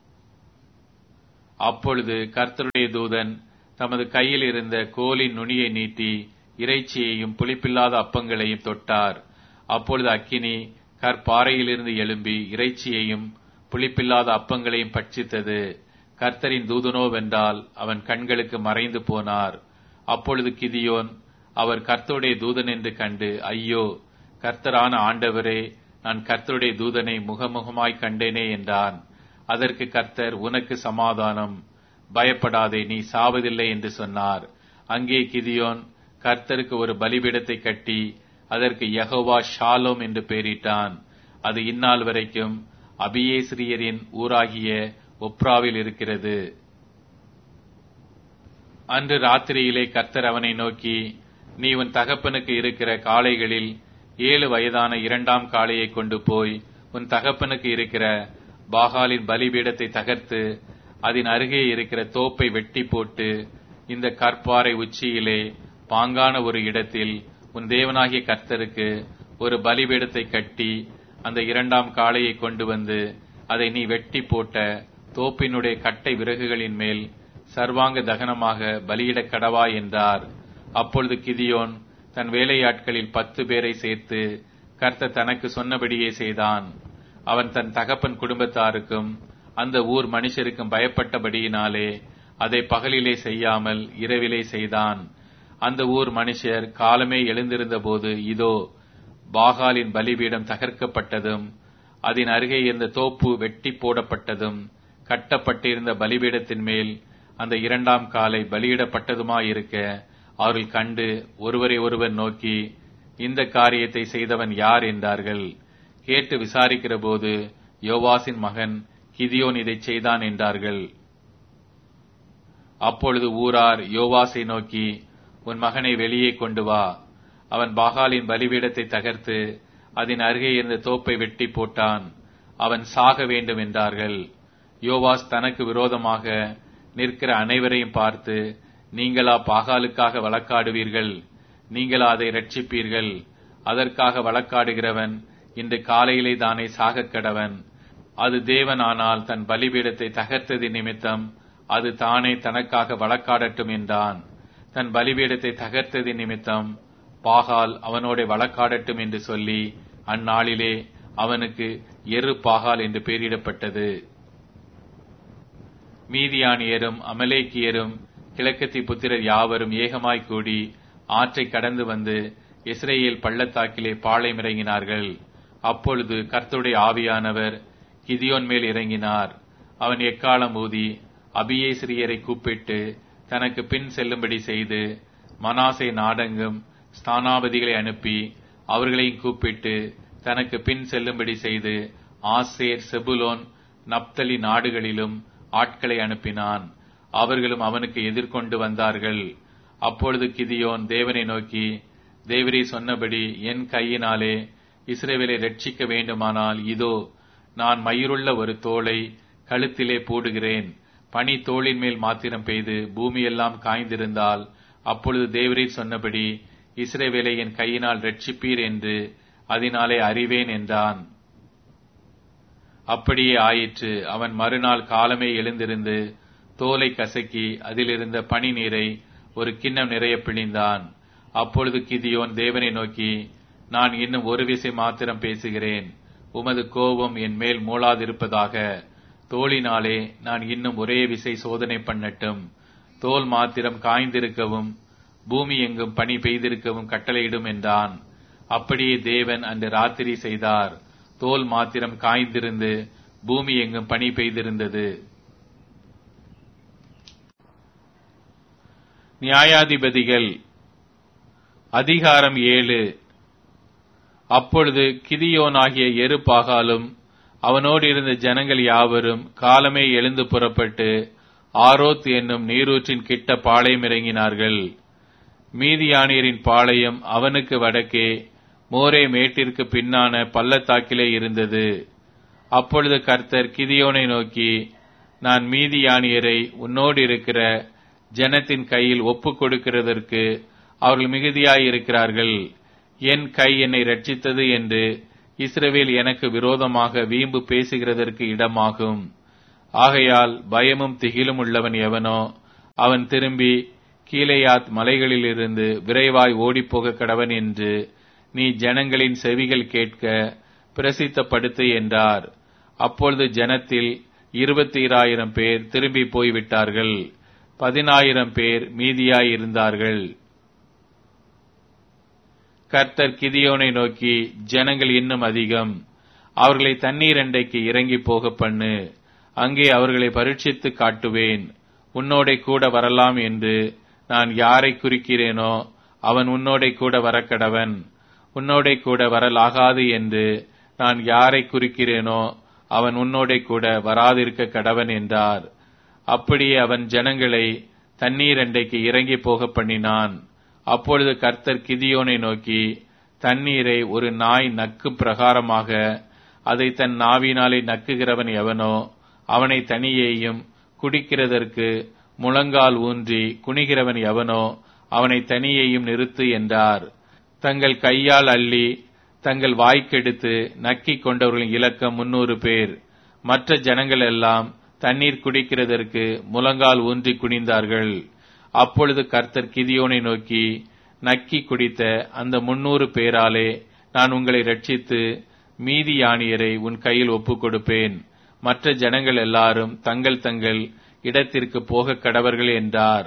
அப்பொழுது கர்த்தருடைய தூதன் தமது கையில் இருந்த கோலின் நுனியை நீட்டி இறைச்சியையும் புளிப்பில்லாத அப்பங்களையும் தொட்டார் அப்பொழுது அக்கினி கற்பாறையிலிருந்து எழும்பி இறைச்சியையும் புளிப்பில்லாத அப்பங்களையும் பட்சித்தது கர்த்தரின் தூதனோவென்றால் அவன் கண்களுக்கு மறைந்து போனார் அப்பொழுது கிதியோன் அவர் கர்த்தருடைய தூதன் என்று கண்டு ஐயோ கர்த்தரான ஆண்டவரே நான் கர்த்தருடைய தூதனை முகமுகமாய் கண்டேனே என்றான் அதற்கு கர்த்தர் உனக்கு சமாதானம் பயப்படாதே நீ சாவதில்லை என்று சொன்னார் அங்கே கிதியோன் கர்த்தருக்கு ஒரு பலிபீடத்தை கட்டி அதற்கு யகோவா ஷாலோம் என்று பெயரிட்டான் அது இந்நாள் வரைக்கும் அபியேஸ்ரியரின் ஊராகிய ஒப்ராவில் இருக்கிறது அன்று ராத்திரியிலே கர்த்தர் அவனை நோக்கி நீ உன் தகப்பனுக்கு இருக்கிற காளைகளில் ஏழு வயதான இரண்டாம் காளையை கொண்டு போய் உன் தகப்பனுக்கு இருக்கிற பாகாலின் பலிபீடத்தை தகர்த்து அதன் அருகே இருக்கிற தோப்பை வெட்டி போட்டு இந்த கற்பாறை உச்சியிலே பாங்கான ஒரு இடத்தில் உன் தேவனாகிய கர்த்தருக்கு ஒரு பலிபீடத்தை கட்டி அந்த இரண்டாம் காளையை கொண்டு வந்து அதை நீ வெட்டி போட்ட தோப்பினுடைய கட்டை விறகுகளின் மேல் சர்வாங்க தகனமாக பலியிடக் கடவா என்றார் அப்பொழுது கிதியோன் தன் வேலையாட்களில் பத்து பேரை சேர்த்து கர்த்தர் தனக்கு சொன்னபடியே செய்தான் அவன் தன் தகப்பன் குடும்பத்தாருக்கும் அந்த ஊர் மனுஷருக்கும் பயப்பட்டபடியினாலே அதை பகலிலே செய்யாமல் இரவிலே செய்தான் அந்த ஊர் மனுஷர் காலமே எழுந்திருந்த போது இதோ பாகாலின் பலிபீடம் தகர்க்கப்பட்டதும் அதன் அருகே இருந்த தோப்பு வெட்டி போடப்பட்டதும் கட்டப்பட்டிருந்த பலிபீடத்தின் மேல் அந்த இரண்டாம் காலை பலியிடப்பட்டதுமாயிருக்க அவர்கள் கண்டு ஒருவரை ஒருவர் நோக்கி இந்த காரியத்தை செய்தவன் யார் என்றார்கள் கேட்டு விசாரிக்கிற போது யோவாசின் மகன் கிதியோன் இதை செய்தான் என்றார்கள் அப்பொழுது ஊரார் யோவாசை நோக்கி உன் மகனை வெளியே கொண்டு வா அவன் பாகாலின் பலிபீடத்தை தகர்த்து அதன் அருகே இருந்த தோப்பை வெட்டி போட்டான் அவன் சாக வேண்டும் என்றார்கள் யோவாஸ் தனக்கு விரோதமாக நிற்கிற அனைவரையும் பார்த்து நீங்களா பாகாலுக்காக வழக்காடுவீர்கள் நீங்களா அதை ரட்சிப்பீர்கள் அதற்காக வழக்காடுகிறவன் இன்று காலையிலே தானே சாகக் கடவன் அது தேவனானால் தன் பலிபீடத்தை தகர்த்தது நிமித்தம் அது தானே தனக்காக வழக்காடட்டும் என்றான் தன் பலிபீடத்தை தகர்த்தது நிமித்தம் பாகால் அவனோட வழக்காடட்டும் என்று சொல்லி அந்நாளிலே அவனுக்கு எரு பாகால் என்று பெயரிடப்பட்டது மீதியானியரும் அமலேக்கியரும் கிழக்கத்தி புத்திரர் யாவரும் ஏகமாய் கூடி ஆற்றை கடந்து வந்து இஸ்ரேல் பள்ளத்தாக்கிலே பாளையம் இறங்கினார்கள் அப்பொழுது கர்த்தருடைய ஆவியானவர் கிதியோன் மேல் இறங்கினார் அவன் எக்காலம் ஊதி அபியேஸ்ரியரை கூப்பிட்டு தனக்கு பின் செல்லும்படி செய்து மனாசை நாடெங்கும் ஸ்தானாபதிகளை அனுப்பி அவர்களையும் கூப்பிட்டு தனக்கு பின் செல்லும்படி செய்து ஆசேர் செபுலோன் நப்தலி நாடுகளிலும் ஆட்களை அனுப்பினான் அவர்களும் அவனுக்கு எதிர்கொண்டு வந்தார்கள் அப்பொழுது கிதியோன் தேவனை நோக்கி தேவரே சொன்னபடி என் கையினாலே இஸ்ரேவேலை ரட்சிக்க வேண்டுமானால் இதோ நான் மயிருள்ள ஒரு தோளை கழுத்திலே போடுகிறேன் பனி தோளின் மேல் மாத்திரம் பெய்து பூமியெல்லாம் காய்ந்திருந்தால் அப்பொழுது தேவரீர் சொன்னபடி இஸ்ரேவேலை என் கையினால் ரட்சிப்பீர் என்று அதனாலே அறிவேன் என்றான் அப்படியே ஆயிற்று அவன் மறுநாள் காலமே எழுந்திருந்து தோலை கசக்கி அதிலிருந்த பனி நீரை ஒரு கிண்ணம் நிறைய பிழிந்தான் அப்பொழுது கிதியோன் தேவனை நோக்கி நான் இன்னும் ஒரு விசை மாத்திரம் பேசுகிறேன் உமது கோபம் என் மேல் மூளாதிருப்பதாக தோளினாலே நான் இன்னும் ஒரே விசை சோதனை பண்ணட்டும் தோல் மாத்திரம் காய்ந்திருக்கவும் பூமி எங்கும் பனி பெய்திருக்கவும் கட்டளையிடும் என்றான் அப்படியே தேவன் அன்று ராத்திரி செய்தார் தோல் மாத்திரம் காய்ந்திருந்து பூமி எங்கும் பனி பெய்திருந்தது நியாயாதிபதிகள் அதிகாரம் ஏழு அப்பொழுது கிதியோனாகிய எரு பாகாலும் அவனோடு இருந்த ஜனங்கள் யாவரும் காலமே எழுந்து புறப்பட்டு ஆரோத் என்னும் நீரூற்றின் கிட்ட பாளையம் இறங்கினார்கள் மீதியானியரின் பாளையம் அவனுக்கு வடக்கே மோரே மேட்டிற்கு பின்னான பள்ளத்தாக்கிலே இருந்தது அப்பொழுது கர்த்தர் கிதியோனை நோக்கி நான் மீதியானியரை உன்னோடு இருக்கிற ஜனத்தின் கையில் ஒப்புக் கொடுக்கிறதற்கு அவர்கள் மிகுதியாயிருக்கிறார்கள் என் கை என்னை ரட்சித்தது என்று இஸ்ரவேல் எனக்கு விரோதமாக வீம்பு பேசுகிறதற்கு இடமாகும் ஆகையால் பயமும் திகிலும் உள்ளவன் எவனோ அவன் திரும்பி கீலேயாத் மலைகளிலிருந்து விரைவாய் ஓடிப்போக கடவன் என்று நீ ஜனங்களின் செவிகள் கேட்க பிரசித்தப்படுத்து என்றார் அப்பொழுது ஜனத்தில் இருபத்தீராயிரம் பேர் திரும்பி போய்விட்டார்கள் பதினாயிரம் பேர் மீதியாயிருந்தார்கள் கர்த்தர் கிதியோனை நோக்கி ஜனங்கள் இன்னும் அதிகம் அவர்களை தண்ணீர் அண்டைக்கு இறங்கி போக பண்ணு அங்கே அவர்களை பரீட்சித்து காட்டுவேன் உன்னோடே கூட வரலாம் என்று நான் யாரை குறிக்கிறேனோ அவன் உன்னோடே கூட வரக்கடவன் உன்னோடே கூட வரலாகாது என்று நான் யாரை குறிக்கிறேனோ அவன் உன்னோடே கூட வராதிருக்க கடவன் என்றார் அப்படியே அவன் ஜனங்களை தண்ணீர் அண்டைக்கு இறங்கி போக பண்ணினான் அப்பொழுது கர்த்தர் கிதியோனை நோக்கி தண்ணீரை ஒரு நாய் நக்கு பிரகாரமாக அதை தன் நாவினாலே நக்குகிறவன் எவனோ அவனை தனியேயும் குடிக்கிறதற்கு முழங்கால் ஊன்றி குனிகிறவன் எவனோ அவனை தனியேயும் நிறுத்து என்றார் தங்கள் கையால் அள்ளி தங்கள் வாய்க்கெடுத்து நக்கிக் கொண்டவர்களின் இலக்கம் முன்னூறு பேர் மற்ற ஜனங்கள் எல்லாம் தண்ணீர் குடிக்கிறதற்கு முழங்கால் ஊன்றி குனிந்தார்கள் அப்பொழுது கர்த்தர் கிதியோனை நோக்கி நக்கி குடித்த அந்த முன்னூறு பேராலே நான் உங்களை ரட்சித்து மீதி யானியரை உன் கையில் ஒப்புக் கொடுப்பேன் மற்ற ஜனங்கள் எல்லாரும் தங்கள் தங்கள் இடத்திற்கு போக கடவர்கள் என்றார்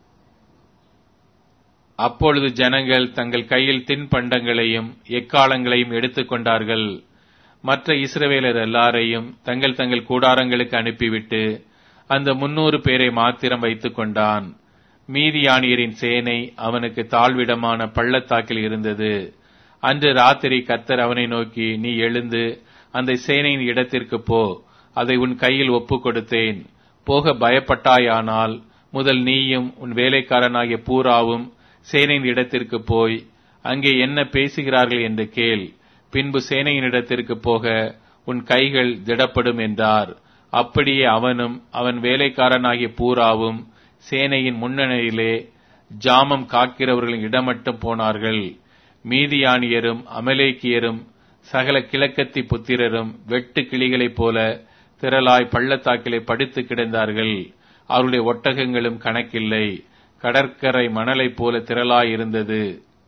அப்பொழுது ஜனங்கள் தங்கள் கையில் தின்பண்டங்களையும் எக்காலங்களையும் எடுத்துக் கொண்டார்கள் மற்ற இஸ்ரவேலர் எல்லாரையும் தங்கள் தங்கள் கூடாரங்களுக்கு அனுப்பிவிட்டு அந்த முன்னூறு பேரை மாத்திரம் வைத்துக் கொண்டான் மீதியானியரின் சேனை அவனுக்கு தாழ்விடமான பள்ளத்தாக்கில் இருந்தது அன்று ராத்திரி கத்தர் அவனை நோக்கி நீ எழுந்து அந்த சேனையின் இடத்திற்கு போ அதை உன் கையில் ஒப்புக் கொடுத்தேன் போக பயப்பட்டாயானால் முதல் நீயும் உன் வேலைக்காரனாகிய பூராவும் சேனையின் இடத்திற்கு போய் அங்கே என்ன பேசுகிறார்கள் என்று கேள் பின்பு சேனையின் இடத்திற்கு போக உன் கைகள் திடப்படும் என்றார் அப்படியே அவனும் அவன் வேலைக்காரனாகிய பூராவும் சேனையின் முன்னணியிலே ஜாமம் காக்கிறவர்களின் இடமட்டும் போனார்கள் மீதியானியரும் அமலேக்கியரும் சகல கிழக்கத்தி புத்திரரும் வெட்டு கிளிகளைப் போல திரளாய் பள்ளத்தாக்கிலே படுத்து கிடந்தார்கள் அவருடைய ஒட்டகங்களும் கணக்கில்லை கடற்கரை மணலைப் போல திரளாய் இருந்தது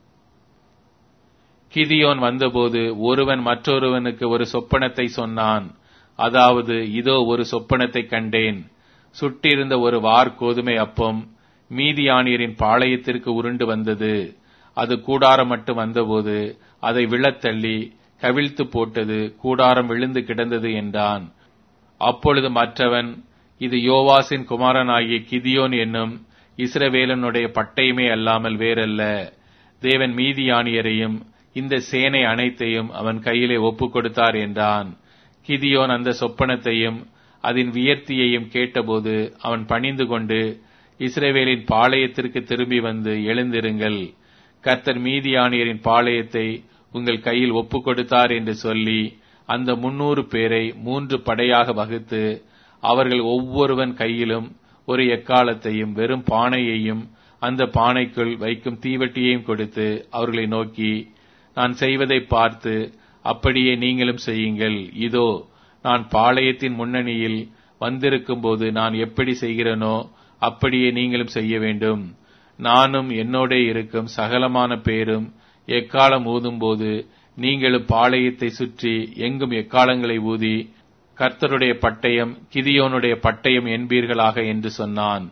கிதியோன் வந்தபோது ஒருவன் மற்றொருவனுக்கு ஒரு சொப்பனத்தை சொன்னான் அதாவது இதோ ஒரு சொப்பனத்தை கண்டேன் சுட்டிருந்த ஒரு வார் கோதுமை அப்பம் மீதியானியரின் பாளையத்திற்கு உருண்டு வந்தது அது கூடாரம் மட்டும் வந்தபோது அதை விழத்தள்ளி கவிழ்த்து போட்டது கூடாரம் விழுந்து கிடந்தது என்றான் அப்பொழுது மற்றவன் இது யோவாசின் குமாரனாகிய கிதியோன் என்னும் இஸ்ரவேலனுடைய பட்டயமே அல்லாமல் வேறல்ல தேவன் மீதியானியரையும் இந்த சேனை அனைத்தையும் அவன் கையிலே ஒப்புக் கொடுத்தார் என்றான் கிதியோன் அந்த சொப்பனத்தையும் அதன் வியர்த்தியையும் கேட்டபோது அவன் பணிந்து கொண்டு இஸ்ரேவேலின் பாளையத்திற்கு திரும்பி வந்து எழுந்திருங்கள் கர்த்தர் மீதியானியரின் பாளையத்தை உங்கள் கையில் ஒப்புக் கொடுத்தார் என்று சொல்லி அந்த முன்னூறு பேரை மூன்று படையாக வகுத்து அவர்கள் ஒவ்வொருவன் கையிலும் ஒரு எக்காலத்தையும் வெறும் பானையையும் அந்த பானைக்குள் வைக்கும் தீவட்டியையும் கொடுத்து அவர்களை நோக்கி நான் செய்வதை பார்த்து அப்படியே நீங்களும் செய்யுங்கள் இதோ நான் பாளையத்தின் முன்னணியில் வந்திருக்கும் போது நான் எப்படி செய்கிறேனோ அப்படியே நீங்களும் செய்ய வேண்டும் நானும் என்னோட இருக்கும் சகலமான பேரும் எக்காலம் ஊதும்போது நீங்களும் பாளையத்தை சுற்றி எங்கும் எக்காலங்களை ஊதி கர்த்தருடைய பட்டயம் கிதியோனுடைய பட்டயம் என்பீர்களாக என்று சொன்னான்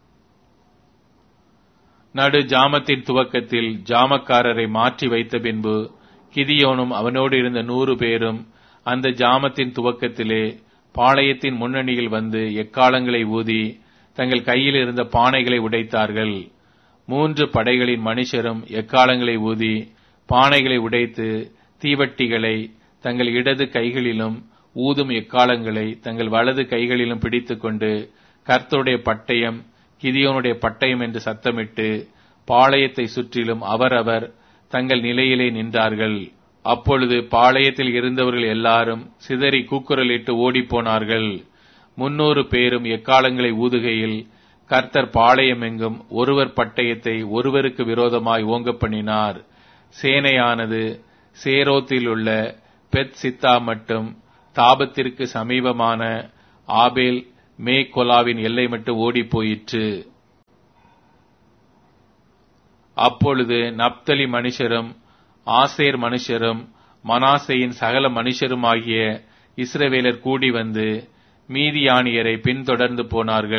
நடு ஜாமத்தின் துவக்கத்தில் ஜாமக்காரரை மாற்றி வைத்த பின்பு கிதியோனும் அவனோடு இருந்த நூறு பேரும் அந்த ஜாமத்தின் துவக்கத்திலே பாளையத்தின் முன்னணியில் வந்து எக்காலங்களை ஊதி தங்கள் கையில் இருந்த பானைகளை உடைத்தார்கள் மூன்று படைகளின் மனுஷரும் எக்காலங்களை ஊதி பானைகளை உடைத்து தீவட்டிகளை தங்கள் இடது கைகளிலும் ஊதும் எக்காலங்களை தங்கள் வலது கைகளிலும் பிடித்துக்கொண்டு கர்த்தருடைய பட்டயம் கிதியோனுடைய பட்டயம் என்று சத்தமிட்டு பாளையத்தை சுற்றிலும் அவரவர் தங்கள் நிலையிலே நின்றார்கள் அப்பொழுது பாளையத்தில் இருந்தவர்கள் எல்லாரும் சிதறி கூக்குரலிட்டு ஓடிப்போனார்கள் முன்னூறு பேரும் எக்காலங்களை ஊதுகையில் கர்த்தர் பாளையமெங்கும் ஒருவர் பட்டயத்தை ஒருவருக்கு விரோதமாய் ஓங்க பண்ணினார் சேனையானது சேரோத்தில் உள்ள பெத் சித்தா மட்டும் தாபத்திற்கு சமீபமான ஆபேல் மேகொலாவின் எல்லை மட்டும் ஓடிப் போயிற்று அப்பொழுது நப்தலி மனுஷரும் ஆசேர் மனுஷரும் மனாசேயின் சகல மனுஷருமாகிய இஸ்ரவேலர் கூடி வந்து மீதியானியரை பின்தொடர்ந்து போனார்கள்